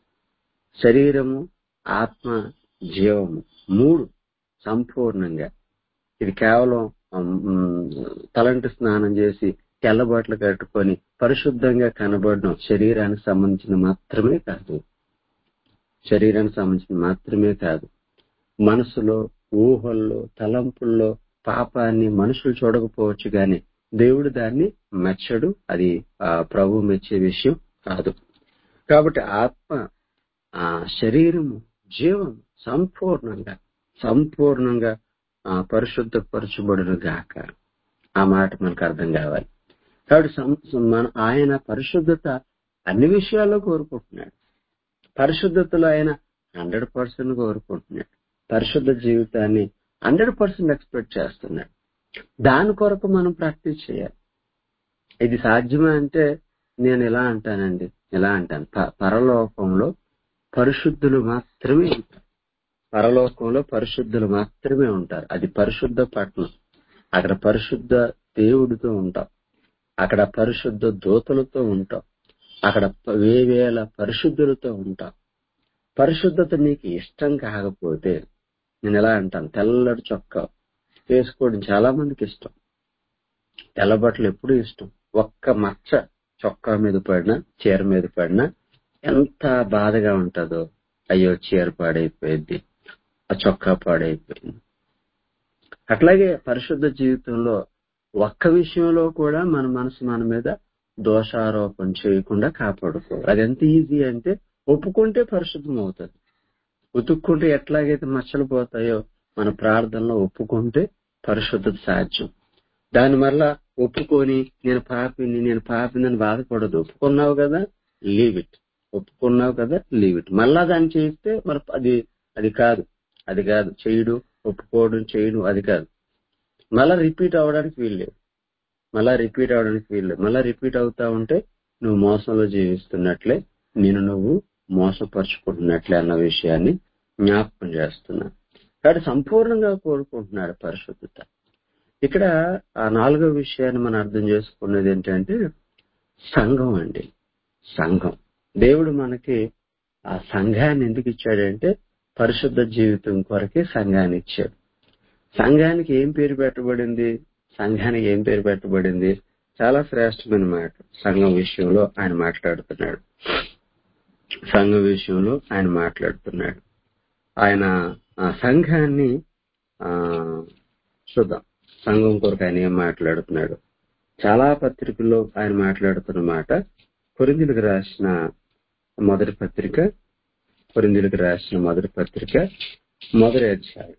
శరీరము ఆత్మ జీవము మూడు సంపూర్ణంగా ఇది కేవలం ఉమ్, తలంటి స్నానం చేసి తెల్లబట్టలు కట్టుకొని పరిశుద్ధంగా కనబడడం శరీరానికి సంబంధించిన మాత్రమే కాదు శరీరానికి సంబంధించిన మాత్రమే కాదు మనసులో ఊహల్లో తలంపుల్లో పాపాన్ని మనుషులు చూడకపోవచ్చు గాని దేవుడు దాన్ని మెచ్చడు అది ఆ ప్రభు మెచ్చే విషయం కాదు కాబట్టి ఆత్మ ఆ శరీరము జీవం సంపూర్ణంగా సంపూర్ణంగా ఆ పరిశుద్ధపరచబడును గాక ఆ మాట మనకు అర్థం కావాలి కాబట్టి సం- మన ఆయన పరిశుద్ధత అన్ని విషయాల్లో కోరుకుంటున్నాడు పరిశుద్ధతలో ఆయన హండ్రెడ్ పర్సెంట్ కోరుకుంటున్నాడు పరిశుద్ధ జీవితాన్ని హండ్రెడ్ పర్సెంట్ ఎక్స్పెక్ట్ చేస్తున్నాడు దాని కొరకు మనం ప్రాక్టీస్ చేయాలి ఇది సాధ్యమే అంటే నేను ఇలా అంటానండి ఇలా అంటాను ప- పరలోకంలో పరిశుద్ధులు మాత్రమే ఉంటారు పరలోకంలో పరిశుద్ధులు మాత్రమే ఉంటారు అది పరిశుద్ధ పట్టణం అక్కడ పరిశుద్ధ దేవుడితో ఉంటాం అక్కడ పరిశుద్ధ దూతలతో ఉంటాం అక్కడ ప- వేవేల పరిశుద్ధులతో ఉంటాం పరిశుద్ధత నీకు ఇష్టం కాకపోతే నేను ఎలా అంటాను తెల్లటి చొక్కా వేసుకోవడం చాలా మందికి ఇష్టం తెల్ల బట్టలు ఎప్పుడూ ఇష్టం ఒక్క మచ్చ చొక్కా మీద పడినా చీర మీద పడినా ఎంత బాధగా ఉంటుందో అయ్యో చీర పాడైపోయింది ఆ చొక్కా పాడైపోయింది అట్లాగే పరిశుద్ధ జీవితంలో ఒక్క విషయంలో కూడా మన మనసు మన మీద దోషారోపణ చేయకుండా కాపాడుకోవాలి అది ఎంత ఈజీ అంటే ఒప్పుకుంటే పరిశుద్ధం అవుతుంది ఉతుక్కుంటే ఎట్లాగైతే మచ్చలు పోతాయో మన ప్రార్థనలో ఒప్పుకుంటే పరిశుద్ధత సాధ్యం దాని వల్ల ఒప్పుకొని నేను పాపిని నేను పాపిని అని బాధపడదు ఒప్పుకున్నావు కదా లీవ్ ఇట్ ఒప్పుకున్నావు కదా లీవ్ ఇట్ మళ్ళా దాన్ని చేస్తే మరి అది అది కాదు అది కాదు చేయడు ఒప్పుకోవడం చేయడం అది కాదు మళ్ళా రిపీట్ అవడానికి వీల్లేదు మళ్ళా రిపీట్ అవడానికి వీల్లేదు మళ్ళా రిపీట్ అవుతా ఉంటే నువ్వు మోసంలో జీవిస్తున్నట్లే నేను నువ్వు మోసపరుచుకుంటున్నట్లే అన్న విషయాన్ని జ్ఞాపకం చేస్తున్నా కాబట్టి సంపూర్ణంగా కోరుకుంటున్నాడు పరిశుద్ధత ఇక్కడ ఆ నాలుగో విషయాన్ని మనం అర్థం చేసుకున్నది ఏంటంటే సంఘం అండి సంఘం దేవుడు మనకి ఆ సంఘాన్ని ఎందుకు ఇచ్చాడంటే పరిశుద్ధ జీవితం కొరకే సంఘాన్ని ఇచ్చాడు సంఘానికి ఏం పేరు పెట్టబడింది సంఘానికి ఏం పేరు పెట్టబడింది చాలా శ్రేష్టమైన మాట సంఘం విషయంలో ఆయన మాట్లాడుతున్నాడు సంఘం విషయంలో ఆయన మాట్లాడుతున్నాడు ఆయన ఆ సంఘాన్ని ఆ చూద్దాం సంఘం కొరకు ఆయన ఏం మాట్లాడుతున్నాడు చాలా పత్రికల్లో ఆయన మాట్లాడుతున్న మాట కొరిందులకు రాసిన మొదటి పత్రిక కొరిందులకు రాసిన మొదటి పత్రిక మొదటి అధ్యాయం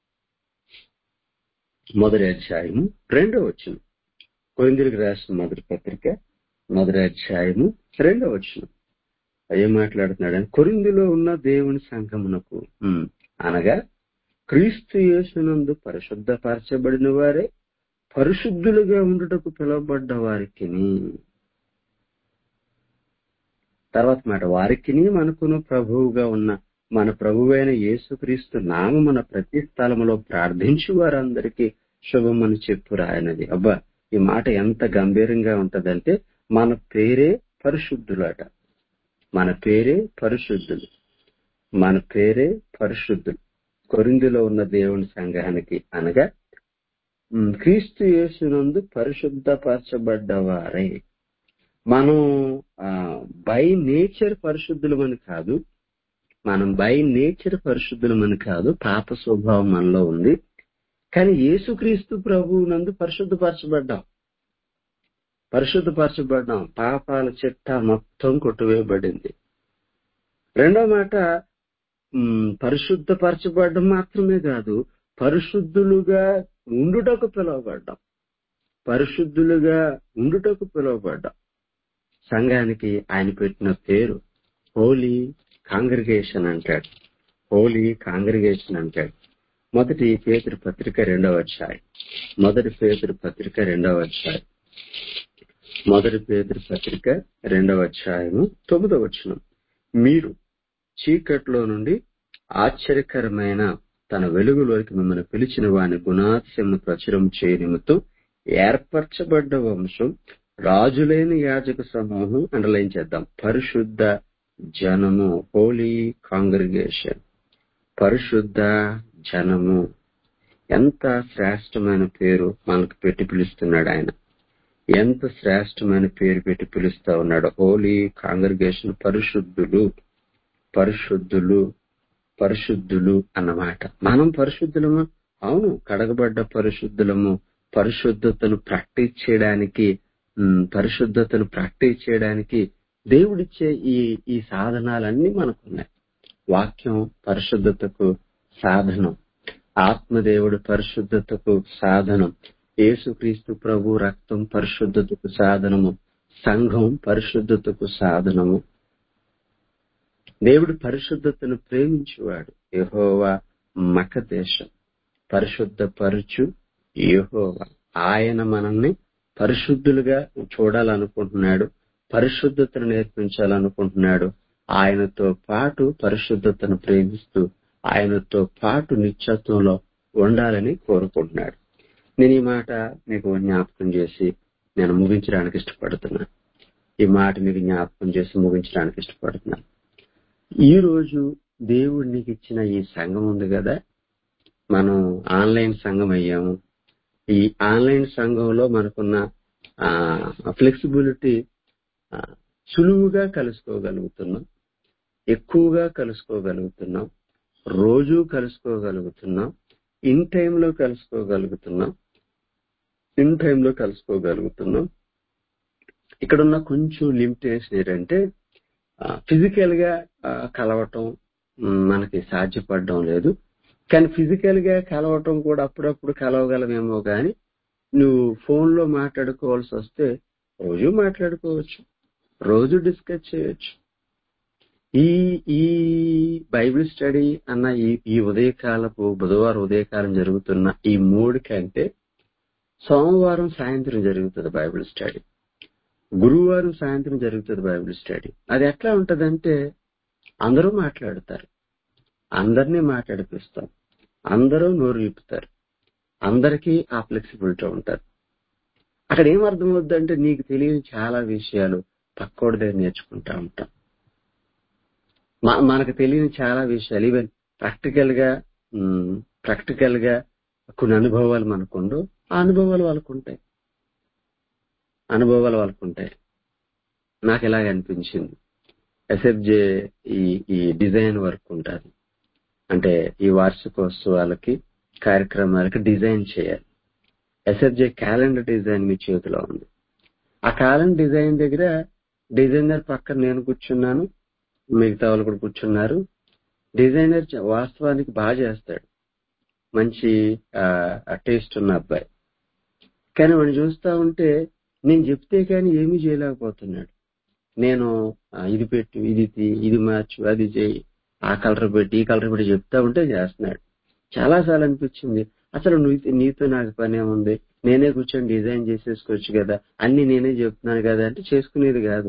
మొదటి అధ్యాయము రెండో వచ్చిన కొరిందులకు రాసిన మొదటి పత్రిక మొదటి అధ్యాయము రెండో వచ్చిన ఏం మాట్లాడుతున్నాడు కొరిందులో ఉన్న దేవుని సంఘమునకు ఉమ్, అనగా క్రీస్తు యేసునందు పరిశుద్ధపరచబడిన వారే పరిశుద్ధులుగా ఉండుటకు పిలువబడ్డ వారికి తర్వాత మాట వారికి మనకును ప్రభువుగా ఉన్న మన ప్రభువైన యేసుక్రీస్తు నామమున ప్రతి స్థలములో ప్రార్థించు వారందరికీ శుభమని చెప్పు రాయనది అబ్బా ఈ మాట ఎంత గంభీరంగా ఉంటదంటే మన పేరే పరిశుద్ధులట మన పేరే పరిశుద్ధులు మన పేరే పరిశుద్ధులు కొరిందులో ఉన్న దేవుని సంఘానికి అనగా ఉమ్, క్రీస్తు యేసునందు పరిశుద్ధపరచబడ్డవారే మనం బై నేచర్ పరిశుద్ధులమని కాదు మనం బై నేచర్ పరిశుద్ధులమని కాదు పాప స్వభావం మనలో ఉంది కానీ యేసుక్రీస్తు ప్రభువు నందు పరిశుద్ధపరచబడ్డాం పరిశుద్ధపరచబడ్డాం పాపాల చిట్ట మొత్తం కొట్టువేయబడింది రెండో మాట ఉమ్, పరిశుద్ధపరచబడడం మాత్రమే కాదు పరిశుద్ధులుగా ఉండుటకు పిలువబడ్డాం పరిశుద్ధులుగా ఉండుటకు పిలువబడ్డాం సంఘానికి ఆయన పెట్టిన పేరు హోలీ కాంగ్రిగేషన్ అంటాడు హోలీ కాంగ్రిగేషన్ అంటాడు మొదటి పేతురు పత్రిక రెండవ అధ్యాయం మొదటి పేతురు పత్రిక రెండవ అధ్యాయం మొదటి పేతురు పత్రిక రెండవ అధ్యాయము తొమ్మిదవ వచనం మీరు చీకట్లో నుండి ఆశ్చర్యకరమైన తన వెలుగులోకి మిమ్మల్ని పిలిచిన వాని గుణాతిశయము ప్రచురం చేయనిమిత్తం ఏర్పరచబడ్డ వంశం రాజులేని యాజక సమూహం అండర్లైన్ చేద్దాం పరిశుద్ధ జనము హోలీ కాంగ్రిగేషన్ పరిశుద్ధ జనము ఎంత శ్రేష్టమైన పేరు మనకు పెట్టి పిలుస్తున్నాడు ఆయన ఎంత శ్రేష్టమైన పేరు పెట్టి పిలుస్తా ఉన్నాడు హోలీ కాంగ్రిగేషన్ పరిశుద్ధులు పరిశుద్ధులు పరిశుద్ధులు అన్నమాట మనం పరిశుద్ధులము అవును కడగబడ్డ పరిశుద్ధులము పరిశుద్ధతను ప్రాక్టీస్ చేయడానికి ఉమ్, పరిశుద్ధతను ప్రాక్టీస్ చేయడానికి దేవుడిచ్చే ఈ ఈ సాధనాలన్నీ మనకున్నాయి వాక్యం పరిశుద్ధతకు సాధనం ఆత్మదేవుడు పరిశుద్ధతకు సాధనం యేసుక్రీస్తు ప్రభు రక్తం పరిశుద్ధతకు సాధనము సంఘం పరిశుద్ధతకు సాధనము దేవుడు పరిశుద్ధతను ప్రేమించువాడు యెహోవా మక దేశం పరిశుద్ధ పరుచు యెహోవా ఆయన మనల్ని పరిశుద్ధులుగా చూడాలనుకుంటున్నాడు పరిశుద్ధతను నేర్పించాలనుకుంటున్నాడు ఆయనతో పాటు పరిశుద్ధతను ప్రేమిస్తూ ఆయనతో పాటు నిత్యత్వంలో ఉండాలని కోరుకుంటున్నాడు నేను ఈ మాట మీకు జ్ఞాపకం చేసి నేను ముగించడానికి ఇష్టపడుతున్నాను ఈ మాట మీకు జ్ఞాపకం చేసి ముగించడానికి ఇష్టపడుతున్నాను ఈ రోజు దేవుడు నీకు ఇచ్చిన ఈ సంఘం ఉంది కదా మనం ఆన్లైన్ సంఘం అయ్యాము ఈ ఆన్లైన్ సంఘంలో మనకున్న ఫ్లెక్సిబిలిటీ సులువుగా కలుసుకోగలుగుతున్నాం ఎక్కువగా కలుసుకోగలుగుతున్నాం రోజు కలుసుకోగలుగుతున్నాం ఇన్ టైంలో కలుసుకోగలుగుతున్నాం ఇన్ టైంలో కలుసుకోగలుగుతున్నాం ఇక్కడ ఉన్న కొంచెం లిమిటేషన్ ఏంటంటే ఫిజికల్ గా ఆ, కలవటం మ్, మనకి సాధ్యపడడం లేదు కానీ ఫిజికల్ గా కలవటం కూడా అప్పుడప్పుడు కలవగలమేమో కానీ నువ్వు ఫోన్ లో మాట్లాడుకోవాల్సి వస్తే రోజు మాట్లాడుకోవచ్చు రోజు డిస్కస్ చేయొచ్చు ఈ ఈ బైబిల్ స్టడీ అన్న ఈ ఈ ఉదయకాలపు బుధవారం ఉదయకాలం జరుగుతున్న ఈ మూడు కంటే సోమవారం సాయంత్రం జరుగుతుంది బైబిల్ స్టడీ గురువారం సాయంత్రం జరుగుతుంది బైబిల్ స్టడీ అది ఎట్లా ఉంటదంటే అందరూ మాట్లాడతారు అందరినీ మాట్లాడిపిస్తాం అందరూ నోరు విప్పుతారు అందరికీ ఆ ఫ్లెక్సిబిలిటీ ఉంటారు అక్కడ ఏం అర్థమవుద్దంటే నీకు తెలియని చాలా విషయాలు పక్కోడి దగ్గర నేర్చుకుంటా ఉంటాం మ- మనకు తెలియని చాలా విషయాలు ఈవెన్ ప్రాక్టికల్ గా ప్రాక్టికల్ గా కొన్ని అనుభవాలు మనకుండు ఆ అనుభవాలు వాళ్ళకు ఉంటాయి అనుభవాలు వాళ్ళకు ఉంటాయి నాకు ఇలాగ అనిపించింది ఎస్ఎఫ్జే ఈ ఈ డిజైన్ వర్క్ ఉంటుంది అంటే ఈ వార్షికోత్సవాలకి కార్యక్రమాలకి డిజైన్ చేయాలి ఎస్ఎఫ్జే క్యాలెండర్ డిజైన్ మీ చేతిలో ఉంది ఆ క్యాలెండర్ డిజైన్ దగ్గర డిజైనర్ పక్కన నేను కూర్చున్నాను మిగతా వాళ్ళు కూడా కూర్చున్నారు డిజైనర్ చ- వాస్తవానికి బాగా చేస్తాడు మంచి టేస్ట్ ఉన్న అబ్బాయి కానీ వాడిని చూస్తా ఉంటే నేను చెప్తే కానీ ఏమీ చేయలేకపోతున్నాడు నేను ఆ, ఇది పెట్టు ఇది తీ ఇది మార్చు అది చేయి ఆ కలర్ పెట్టి ఈ కలర్ పెట్టి చెప్తా ఉంటే చేస్తున్నాడు చాలా సార్లు అనిపించింది అసలు నువ్వు నీతో నాకు పని ఏముంది నేనే కూర్చొని డిజైన్ చేసేసుకోవచ్చు కదా అన్ని నేనే చెప్తున్నాను కదా అంటే చేసుకునేది కాదు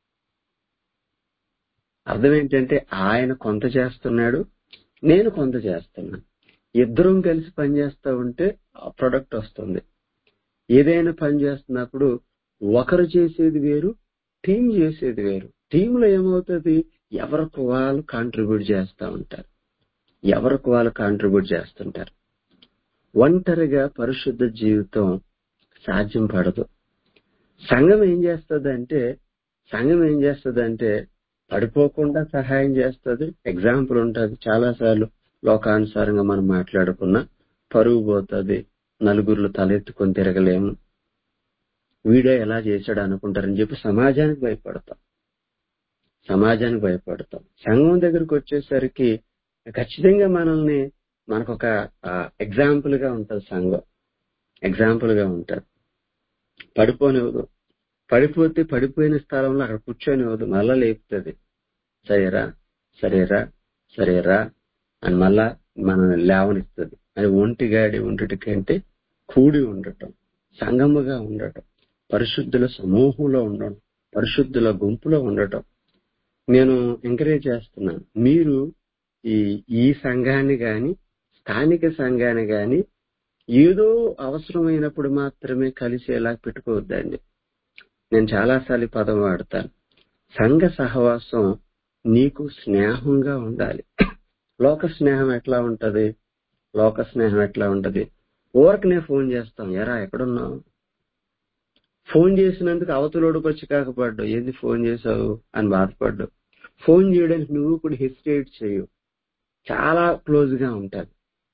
అర్థం ఏంటంటే ఆయన కొంత చేస్తున్నాడు నేను కొంత చేస్తున్నాను ఇద్దరం కలిసి పని చేస్తా ఉంటే ఆ ప్రొడక్ట్ వస్తుంది ఏదైనా పని చేస్తున్నప్పుడు ఒకరు చేసేది వేరు టీం చేసేది వేరు టీంలో ఏమవుతుంది ఎవరికి వాళ్ళు కాంట్రిబ్యూట్ చేస్తా ఉంటారు ఎవరికి వాళ్ళు కాంట్రిబ్యూట్ చేస్తుంటారు ఒంటరిగా పరిశుద్ధ జీవితం సాధ్యం పడదు సంఘం ఏం చేస్తుందంటే సంఘం ఏం చేస్తుందంటే పడిపోకుండా సహాయం చేస్తుంది ఎగ్జాంపుల్ ఉంటుంది చాలా సార్లు లోకానుసారంగా మనం మాట్లాడుకున్నా పరుగు పోతుంది నలుగురిలో తలెత్తుకొని తిరగలేము వీడే ఎలా చేశాడు అనుకుంటారని చెప్పి సమాజానికి భయపడతాం సమాజానికి భయపడతాం సంఘం దగ్గరికి వచ్చేసరికి ఖచ్చితంగా మనల్ని మనకొక ఎగ్జాంపుల్ గా ఉంటది సంఘం ఎగ్జాంపుల్ గా ఉంటది పడిపోనివ్వదు పడిపోతే పడిపోయిన స్థలంలో అక్కడ కూర్చొనివ్వదు మళ్ళా లేపుతుంది సరేరా సరేరా సరేరా అని మళ్ళా మనల్ని లేవనిస్తుంది అది ఒంటిగాడి ఉండటకంటే కూడి ఉండటం సంగముగా ఉండటం పరిశుద్ధుల సమూహంలో ఉండడం పరిశుద్ధుల గుంపులో ఉండటం నేను ఎంకరేజ్ చేస్తున్నాను మీరు ఈ ఈ సంఘాన్ని గాని స్థానిక సంఘాన్ని గాని ఏదో అవసరమైనప్పుడు మాత్రమే కలిసేలా పెట్టుకోవద్దండి నేను చాలాసార్లు ఈ పదం వాడతాను సంఘ సహవాసం నీకు స్నేహంగా ఉండాలి లోక స్నేహం ఎట్లా ఉంటది లోక స్నేహం ఎట్లా ఉంటది ఊరకనే ఫోన్ చేస్తాం ఎరా ఎక్కడున్నావు ఫోన్ చేసినందుకు అవతలోడికి వచ్చి కాకపడ్డు ఏంది ఫోన్ చేసావు అని బాధపడ్డు ఫోన్ చేయడానికి నువ్వు కూడా హెసిటేట్ చేయు చాలా క్లోజ్ గా ఉంటారు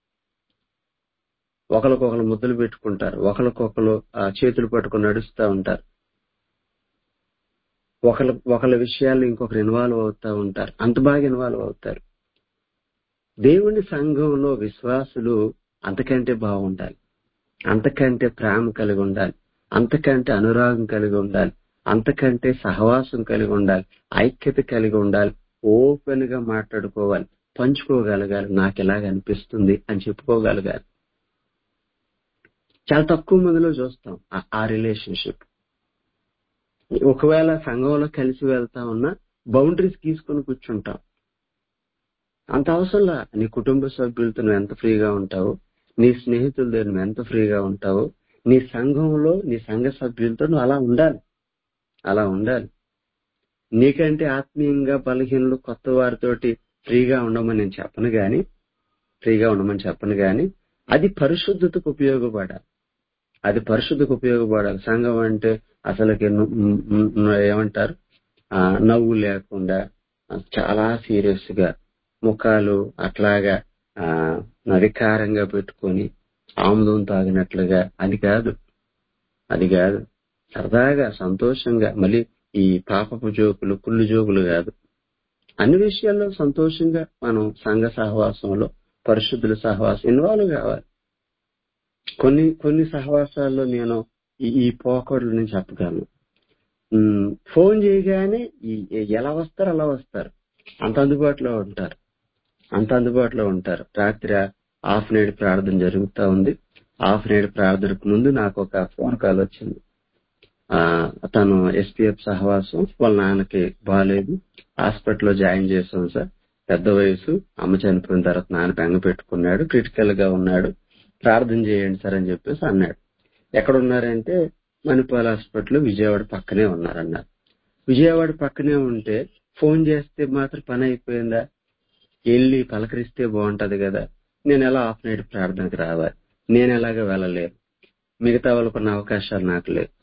ఒకరికొకరు ముద్దులు పెట్టుకుంటారు ఒకరికొకరు ఆ చేతులు పట్టుకుని నడుస్తూ ఉంటారు ఒకరి ఒకరి విషయాలు ఇంకొకరు ఇన్వాల్వ్ అవుతా ఉంటారు అంత బాగా ఇన్వాల్వ్ అవుతారు దేవుని సంఘంలో విశ్వాసులు అంతకంటే బాగుండాలి అంతకంటే ప్రేమ కలిగి ఉండాలి అంతకంటే అనురాగం కలిగి ఉండాలి అంతకంటే సహవాసం కలిగి ఉండాలి ఐక్యత కలిగి ఉండాలి ఓపెన్ గా మాట్లాడుకోవాలి పంచుకోగలగాలి నాకు ఎలాగ అనిపిస్తుంది అని చెప్పుకోగలగాలి చాలా తక్కువ మందిలో చూస్తాం ఆ- ఆ రిలేషన్షిప్ ఒకవేళ సంఘంలో కలిసి వెళ్తా ఉన్నా బౌండరీస్ గీసుకొని కూర్చుంటాం అంత అవసరంలా నీ కుటుంబ సభ్యులతో నువ్వు ఎంత ఫ్రీగా ఉంటావు నీ స్నేహితులతో నువ్వు ఎంత ఫ్రీగా ఉంటావు నీ సంఘంలో నీ సంఘ సభ్యులతో నువ్వు అలా ఉండాలి అలా ఉండాలి నీకంటే ఆత్మీయంగా బలహీనలు కొత్త వారితోటి ఫ్రీగా ఉండమని నేను చెప్పను గాని ఫ్రీగా ఉండమని చెప్పను గాని అది పరిశుద్ధతకు ఉపయోగపడాలి అది పరిశుద్ధకు ఉపయోగపడాలి సంఘం అంటే అసలుకి ను- ను- ను- ఏమంటారు ఆ నవ్వు లేకుండా ఆ, చాలా సీరియస్ గా ముఖాలు అట్లాగా ఆ నవికారంగా పెట్టుకొని ఆముదం తాగినట్లుగా అది కాదు అది కాదు సరదాగా సంతోషంగా మళ్ళీ ఈ పాపపు జోకులు కుళ్ళు జోకులు కాదు అన్ని విషయాల్లో సంతోషంగా మనం సంఘ సహవాసంలో పరిశుద్ధుల సహవాసం ఇన్వాల్వ్ కావాలి కొన్ని కొన్ని సహవాసాల్లో నేను ఈ ఈ పోకడలు నేను చెప్పగలను ఉమ్, ఫోన్ చేయగానే ఈ- ఎలా వస్తారు అలా వస్తారు అంత అందుబాటులో ఉంటారు అంత అందుబాటులో ఉంటారు రాత్రి హాఫ్ నైట్ ప్రార్థన జరుగుతా ఉంది హాఫ్ నైట్ ప్రార్థనకు ముందు నాకు ఒక ఫోన్ కాల్ వచ్చింది ఆ తను ఎస్పీఎఫ్ సహవాసం వాళ్ళ నాన్నకి బాగాలేదు హాస్పిటల్లో జాయిన్ చేసాం సార్ పెద్ద వయసు అమ్మ చనిపోయిన తర్వాత నాన్న బెంగ పెట్టుకున్నాడు క్రిటికల్ గా ఉన్నాడు ప్రార్థన చేయండి సార్ అని చెప్పేసి అన్నాడు ఎక్కడ ఉన్నారంటే మణిపాల్ హాస్పిటల్ విజయవాడ పక్కనే ఉన్నారన్నారు విజయవాడ పక్కనే ఉంటే ఫోన్ చేస్తే మాత్రం పని అయిపోయిందా వెళ్ళి పలకరిస్తే బాగుంటది కదా నేను ఎలా హాఫ్ నైట్ ప్రార్థనకు రావాలి నేను ఎలాగ వెళ్ళలేను మిగతా వాళ్ళకున్న అవకాశాలు నాకు లేవు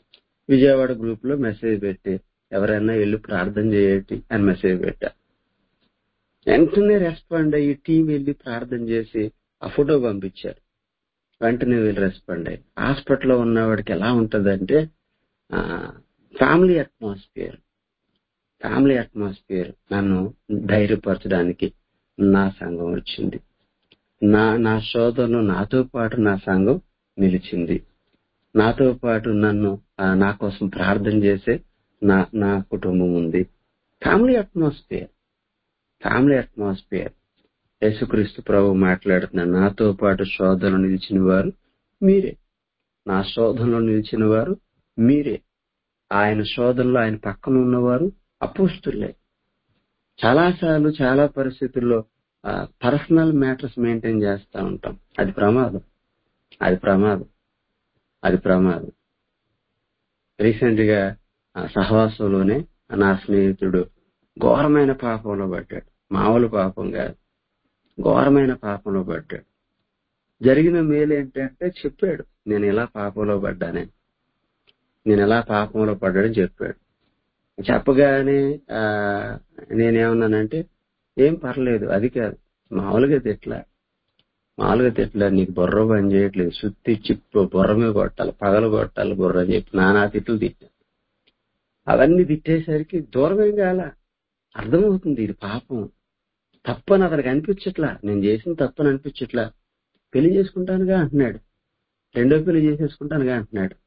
విజయవాడ గ్రూప్ లో మెసేజ్ పెట్టి ఎవరైనా వెళ్ళి ప్రార్థన చేయటి అని మెసేజ్ పెట్టా వెంటనే రెస్పాండ్ అయ్యి టీం వెళ్ళి ప్రార్థన చేసి ఆ ఫోటో పంపించారు వెంటనే వీళ్ళు రెస్పాండ్ అయ్యి హాస్పిటల్లో ఉన్నవాడికి ఎలా ఉంటదంటే ఫ్యామిలీ అట్మాస్ఫియర్ ఫ్యామిలీ అట్మాస్ఫియర్ నన్ను ధైర్యపరచడానికి నా సంఘం వచ్చింది నా నా సోదరులు నాతో పాటు నా సంఘం నిలిచింది నాతో పాటు నన్ను ఆ, నా కోసం ప్రార్థన చేసే నా నా కుటుంబం ఉంది ఫ్యామిలీ అట్మాస్ఫియర్ ఫ్యామిలీ అట్మాస్ఫియర్ యేసుక్రీస్తు ప్రభు మాట్లాడుతున్నారు నాతో పాటు శోధనలో నిలిచిన వారు మీరే నా శోధనలో నిలిచిన వారు మీరే ఆయన శోధనలో ఆయన పక్కన ఉన్నవారు అపోస్తులే చాలాసార్లు చాలా పరిస్థితుల్లో పర్సనల్ మ్యాటర్స్ మెయింటైన్ చేస్తూ ఉంటాం అది ప్రమాదం అది ప్రమాదం అది ప్రమాదం రీసెంట్ గా ఆ సహవాసంలోనే నా స్నేహితుడు ఘోరమైన పాపంలో పడ్డాడు మామూలు పాపం కాదు ఘోరమైన పాపంలో పడ్డాడు జరిగిన మేలు ఏంటంటే చెప్పాడు నేను ఇలా పాపంలో పడ్డానే నేను ఎలా పాపంలో పడ్డాడని చెప్పాడు చెప్పగానే ఆ నేనేమన్నానంటే ఏం పర్లేదు అది కాదు మామూలుగా తిట్లా మామూలుగా తిట్లా నీకు బుర్ర పని చేయట్లేదు సుత్తి చిప్పు బుర్ర మీద కొట్టాలి పగలు కొట్టాలి బుర్ర అని చెప్పి నానా తిట్లు తిట్టా అవన్నీ తిట్టేసరికి దూరమేం కాల అర్థమవుతుంది ఇది పాపం తప్పని అతనికి అనిపించట్లా నేను చేసిన తప్పని అనిపించట్లా పెళ్లి చేసుకుంటానుగా అంటున్నాడు రెండో పెళ్లి చేసేసుకుంటానుగా అంటున్నాడు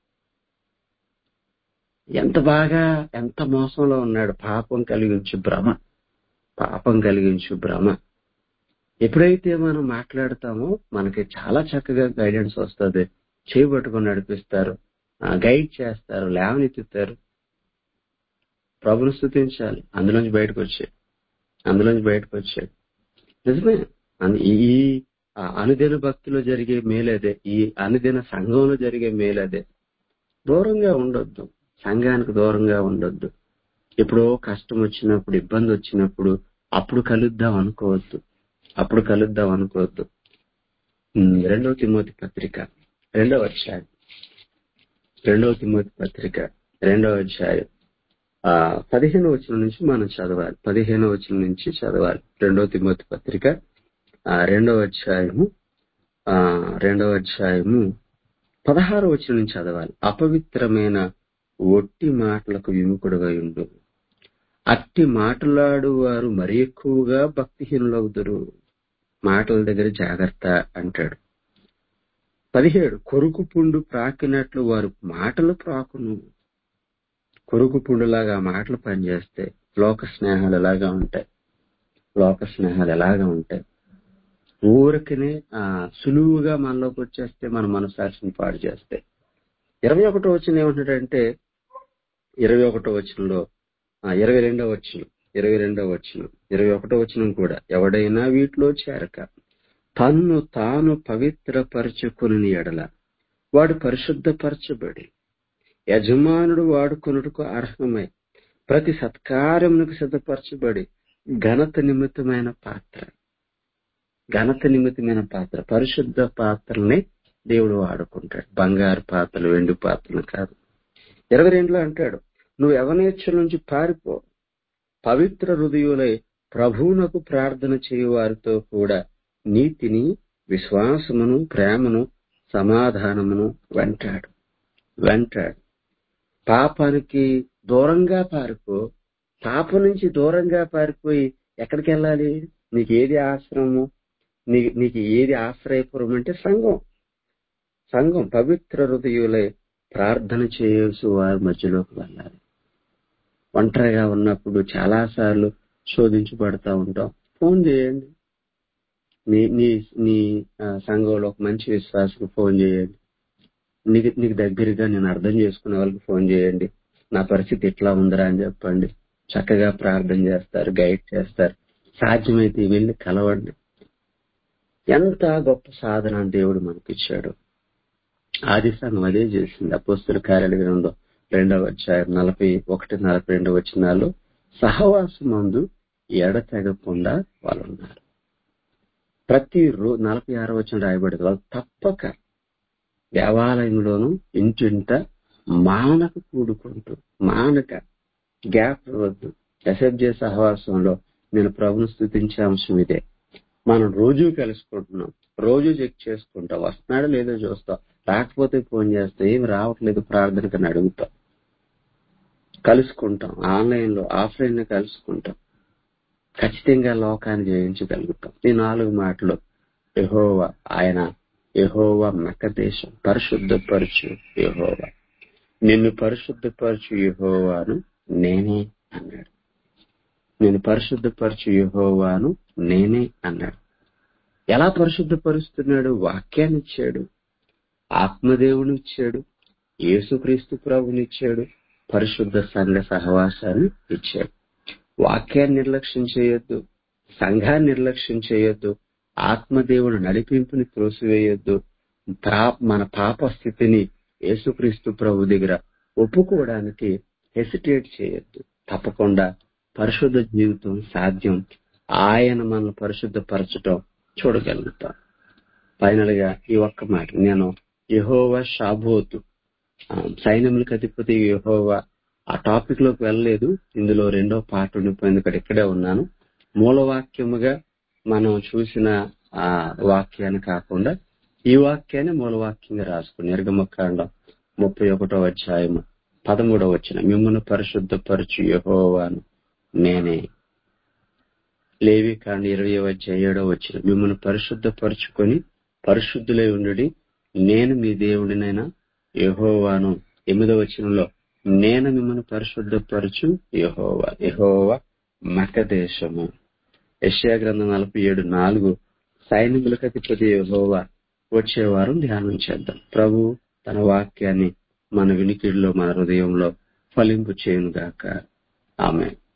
ఎంత బాగా ఎంత మోసంలో ఉన్నాడు పాపం కలిగించు భ్రమ పాపం కలిగించు భ్రమ ఎప్పుడైతే మనం మాట్లాడతామో మనకి చాలా చక్కగా గైడెన్స్ వస్తుంది చేయబట్టుకుని నడిపిస్తారు గైడ్ చేస్తారు లేవనెత్తుతారు ప్రభుని స్థుతించాలి అందులోంచి బయటకు వచ్చాడు అందులోంచి బయటకు వచ్చాడు నిజమే అన్- ఈ ఈ ఆ అనుదిన భక్తిలో జరిగే మేలదే ఈ అనుదిన సంఘంలో జరిగే మేలదే దూరంగా ఉండొద్దు సంఘానికి దూరంగా ఉండొద్దు ఎప్పుడో కష్టం వచ్చినప్పుడు ఇబ్బంది వచ్చినప్పుడు అప్పుడు కలుద్దాం అనుకోవద్దు అప్పుడు కలుద్దాం అనుకోవద్దు ఉమ్, రెండవ తిమోతి పత్రిక రెండవ అధ్యాయం రెండవ తిమోతి పత్రిక రెండవ అధ్యాయం ఆ పదిహేను వచనం నుంచి మనం చదవాలి పదిహేను వచనం నుంచి చదవాలి రెండవ తిమోతి పత్రిక ఆ రెండవ అధ్యాయము ఆ రెండవ అధ్యాయము పదహారు వచనం నుంచి చదవాలి అపవిత్రమైన ఒట్టి మాటలకు విముఖుడుగా ఉండు అట్టి మాట్లాడు వారు మరి ఎక్కువగా భక్తిహీనులవుదురు మాటల దగ్గర జాగ్రత్త అంటాడు పదిహేడు కొరుకు పుండు ప్రాకినట్లు వారు మాటలు ప్రాకును కొరుకు పుండులాగా ఆ మాటలు పనిచేస్తే లోక స్నేహాలు ఎలాగా ఉంటాయి లోక స్నేహాలు ఎలాగా ఉంటాయి ఊరికనే ఆ సులువుగా మనలోకి వచ్చేస్తే మన మనసాక్షిని పాడు చేస్తాయి ఇరవై ఒకటో వచ్చిన ఏమంటాడంటే ఇరవై ఒకటో వచనంలో ఆ, ఇరవై రెండో వచ్చిన ఇరవై రెండో వచ్చిన ఇరవై ఒకటో వచనం కూడా ఎవడైనా వీటిలో చేరక తన్ను తాను పవిత్రపరచుకుని ఎడల వాడు పరిశుద్ధపరచబడి యజమానుడు వాడుకొనుటకు అర్హమై ప్రతి సత్కార్యమునకు సిద్ధపరచబడి ఘనత నిమిత్తమైన పాత్ర ఘనత నిమిత్తమైన పాత్ర పరిశుద్ధ పాత్రల్ని దేవుడు వాడుకుంటాడు బంగారు పాత్రలు వెండి పాత్రలు కాదు ఇరవై రెండులో అంటాడు నువ్వు యవనేచ్ఛల నుంచి పారిపో పవిత్ర హృదయులై ప్రభువునకు ప్రార్థన చేయు వారితో కూడా నీతిని విశ్వాసమును ప్రేమను సమాధానమును వెంటాడు వెంటాడు పాపానికి దూరంగా పారిపో పాపం నుంచి దూరంగా పారిపోయి ఎక్కడికి వెళ్ళాలి నీకు ఏది ఆశ్రమము నీ- నీకు ఏది ఆశ్రయపురం అంటే సంఘం సంఘం పవిత్ర హృదయులై ప్రార్థన చేయవలసి వారి మధ్యలోకి వెళ్ళాలి ఒంటరిగా ఉన్నప్పుడు చాలా సార్లు శోధించబడతా ఉంటాం ఫోన్ చేయండి నీ నీ నీ ఆ, సంఘంలో ఒక మంచి విశ్వాసకు ఫోన్ చేయండి నీకు నీకు దగ్గరగా నేను అర్థం చేసుకునే వాళ్ళకి ఫోన్ చేయండి నా పరిస్థితి ఇట్లా ఉందిరా అని చెప్పండి చక్కగా ప్రార్థన చేస్తారు గైడ్ చేస్తారు సాధ్యమైతే వెళ్ళి కలవండి ఎంత గొప్ప సాధన దేవుడు మనకిచ్చాడు ఆది సంఘం అదే చేసింది అపోస్తుల కార్యాల గ్రంథం రెండవ అధ్యాయం నలభై ఒకటి నలభై రెండు వచనాలు సహవాసం మందు ఎడతెగకుండా వాళ్ళు ఉన్నారు ప్రతి రో నలభై ఆరో వచ్చిన రాయబడింది వాళ్ళు తప్పక దేవాలయంలోను ఇంటింట మానక కూడుకుంటూ మానక గ్యాప్ ఇవ్వద్దు ఎస్ఎఫ్జే సహవాసంలో నేను ప్రభును స్థుతించే అంశం ఇదే మనం రోజు కలుసుకుంటున్నాం రోజు చెక్ చేసుకుంటాం వస్తున్నాడో లేదో చూస్తాం రాకపోతే ఫోన్ చేస్తాం ఏమి రావట్లేదు ప్రార్థనకని అడుగుతాం కలుసుకుంటాం ఆన్లైన్ లో ఆఫ్లైన్ లో కలుసుకుంటాం ఖచ్చితంగా లోకాన్ని జయించగలుగుతాం ఈ నాలుగు మాటలు యహోవా ఆయన యహోవా మెక్కదేశం పరిశుద్ధపరచు యహోవా నిన్ను పరిశుద్ధపరచు యహోవాను నేనే అన్నాడు నేను పరిశుద్ధపరచు యహోవాను నేనే అన్నాడు ఎలా పరిశుద్ధపరుస్తున్నాడు వాక్యాన్ని ఇచ్చాడు ఆత్మదేవుని ఇచ్చాడు యేసుక్రీస్తు ప్రభుని ఇచ్చాడు పరిశుద్ధ సంఘ సహవాసాన్ని ఇచ్చాడు వాక్యాన్ని నిర్లక్ష్యం చేయొద్దు సంఘాన్ని నిర్లక్ష్యం చేయొద్దు ఆత్మదేవుని నడిపింపుని త్రోసివేయొద్దు పా- మన పాప స్థితిని యేసుక్రీస్తు ప్రభు దగ్గర ఒప్పుకోవడానికి హెసిటేట్ చేయొద్దు తప్పకుండా పరిశుద్ధ జీవితం సాధ్యం ఆయన మనల్ని పరిశుద్ధపరచటం చూడగలుగుతాం ఫైనల్ గా ఈ ఒక్క మాట నేను యహోవా షాబోతు ఆ, సైన్యములకు అధిపతి యహోవా ఆ టాపిక్ లోకి వెళ్ళలేదు ఇందులో రెండో పార్ట్ ఉండిపోయింది ఇక్కడ ఇక్కడే ఉన్నాను మూలవాక్యముగా మనం చూసిన ఆ వాక్యాన్ని కాకుండా ఈ వాక్యాన్ని మూలవాక్యంగా రాసుకుని నిర్గమకాండం ముప్పై ఒకటో అధ్యాయము పదమూడవ వచ్చిన మిమ్మల్ని పరిశుద్ధపరచు యహోవాను నేనే లేవి కాండ ఇరవై అధ్యాయ ఏడో వచ్చిన మిమ్మల్ని పరిశుద్ధపరచుకొని పరిశుద్ధులై ఉండుడి నేను మీ దేవుడినైనా యహోవాను ఎనిమిదో వచనంలో నేను మిమ్మల్ని పరిశుద్ధపరచు యహోవా యహోవా మక దేశము యెషయా గ్రంథం నలభై ఏడు నాలుగు సైనికులకు అధిపతి యహోవా వచ్చే వారం ధ్యానం చేద్దాం ప్రభు తన వాక్యాన్ని మన వినికిడిలో మన హృదయంలో ఫలింపు చేయను గాక ఆమె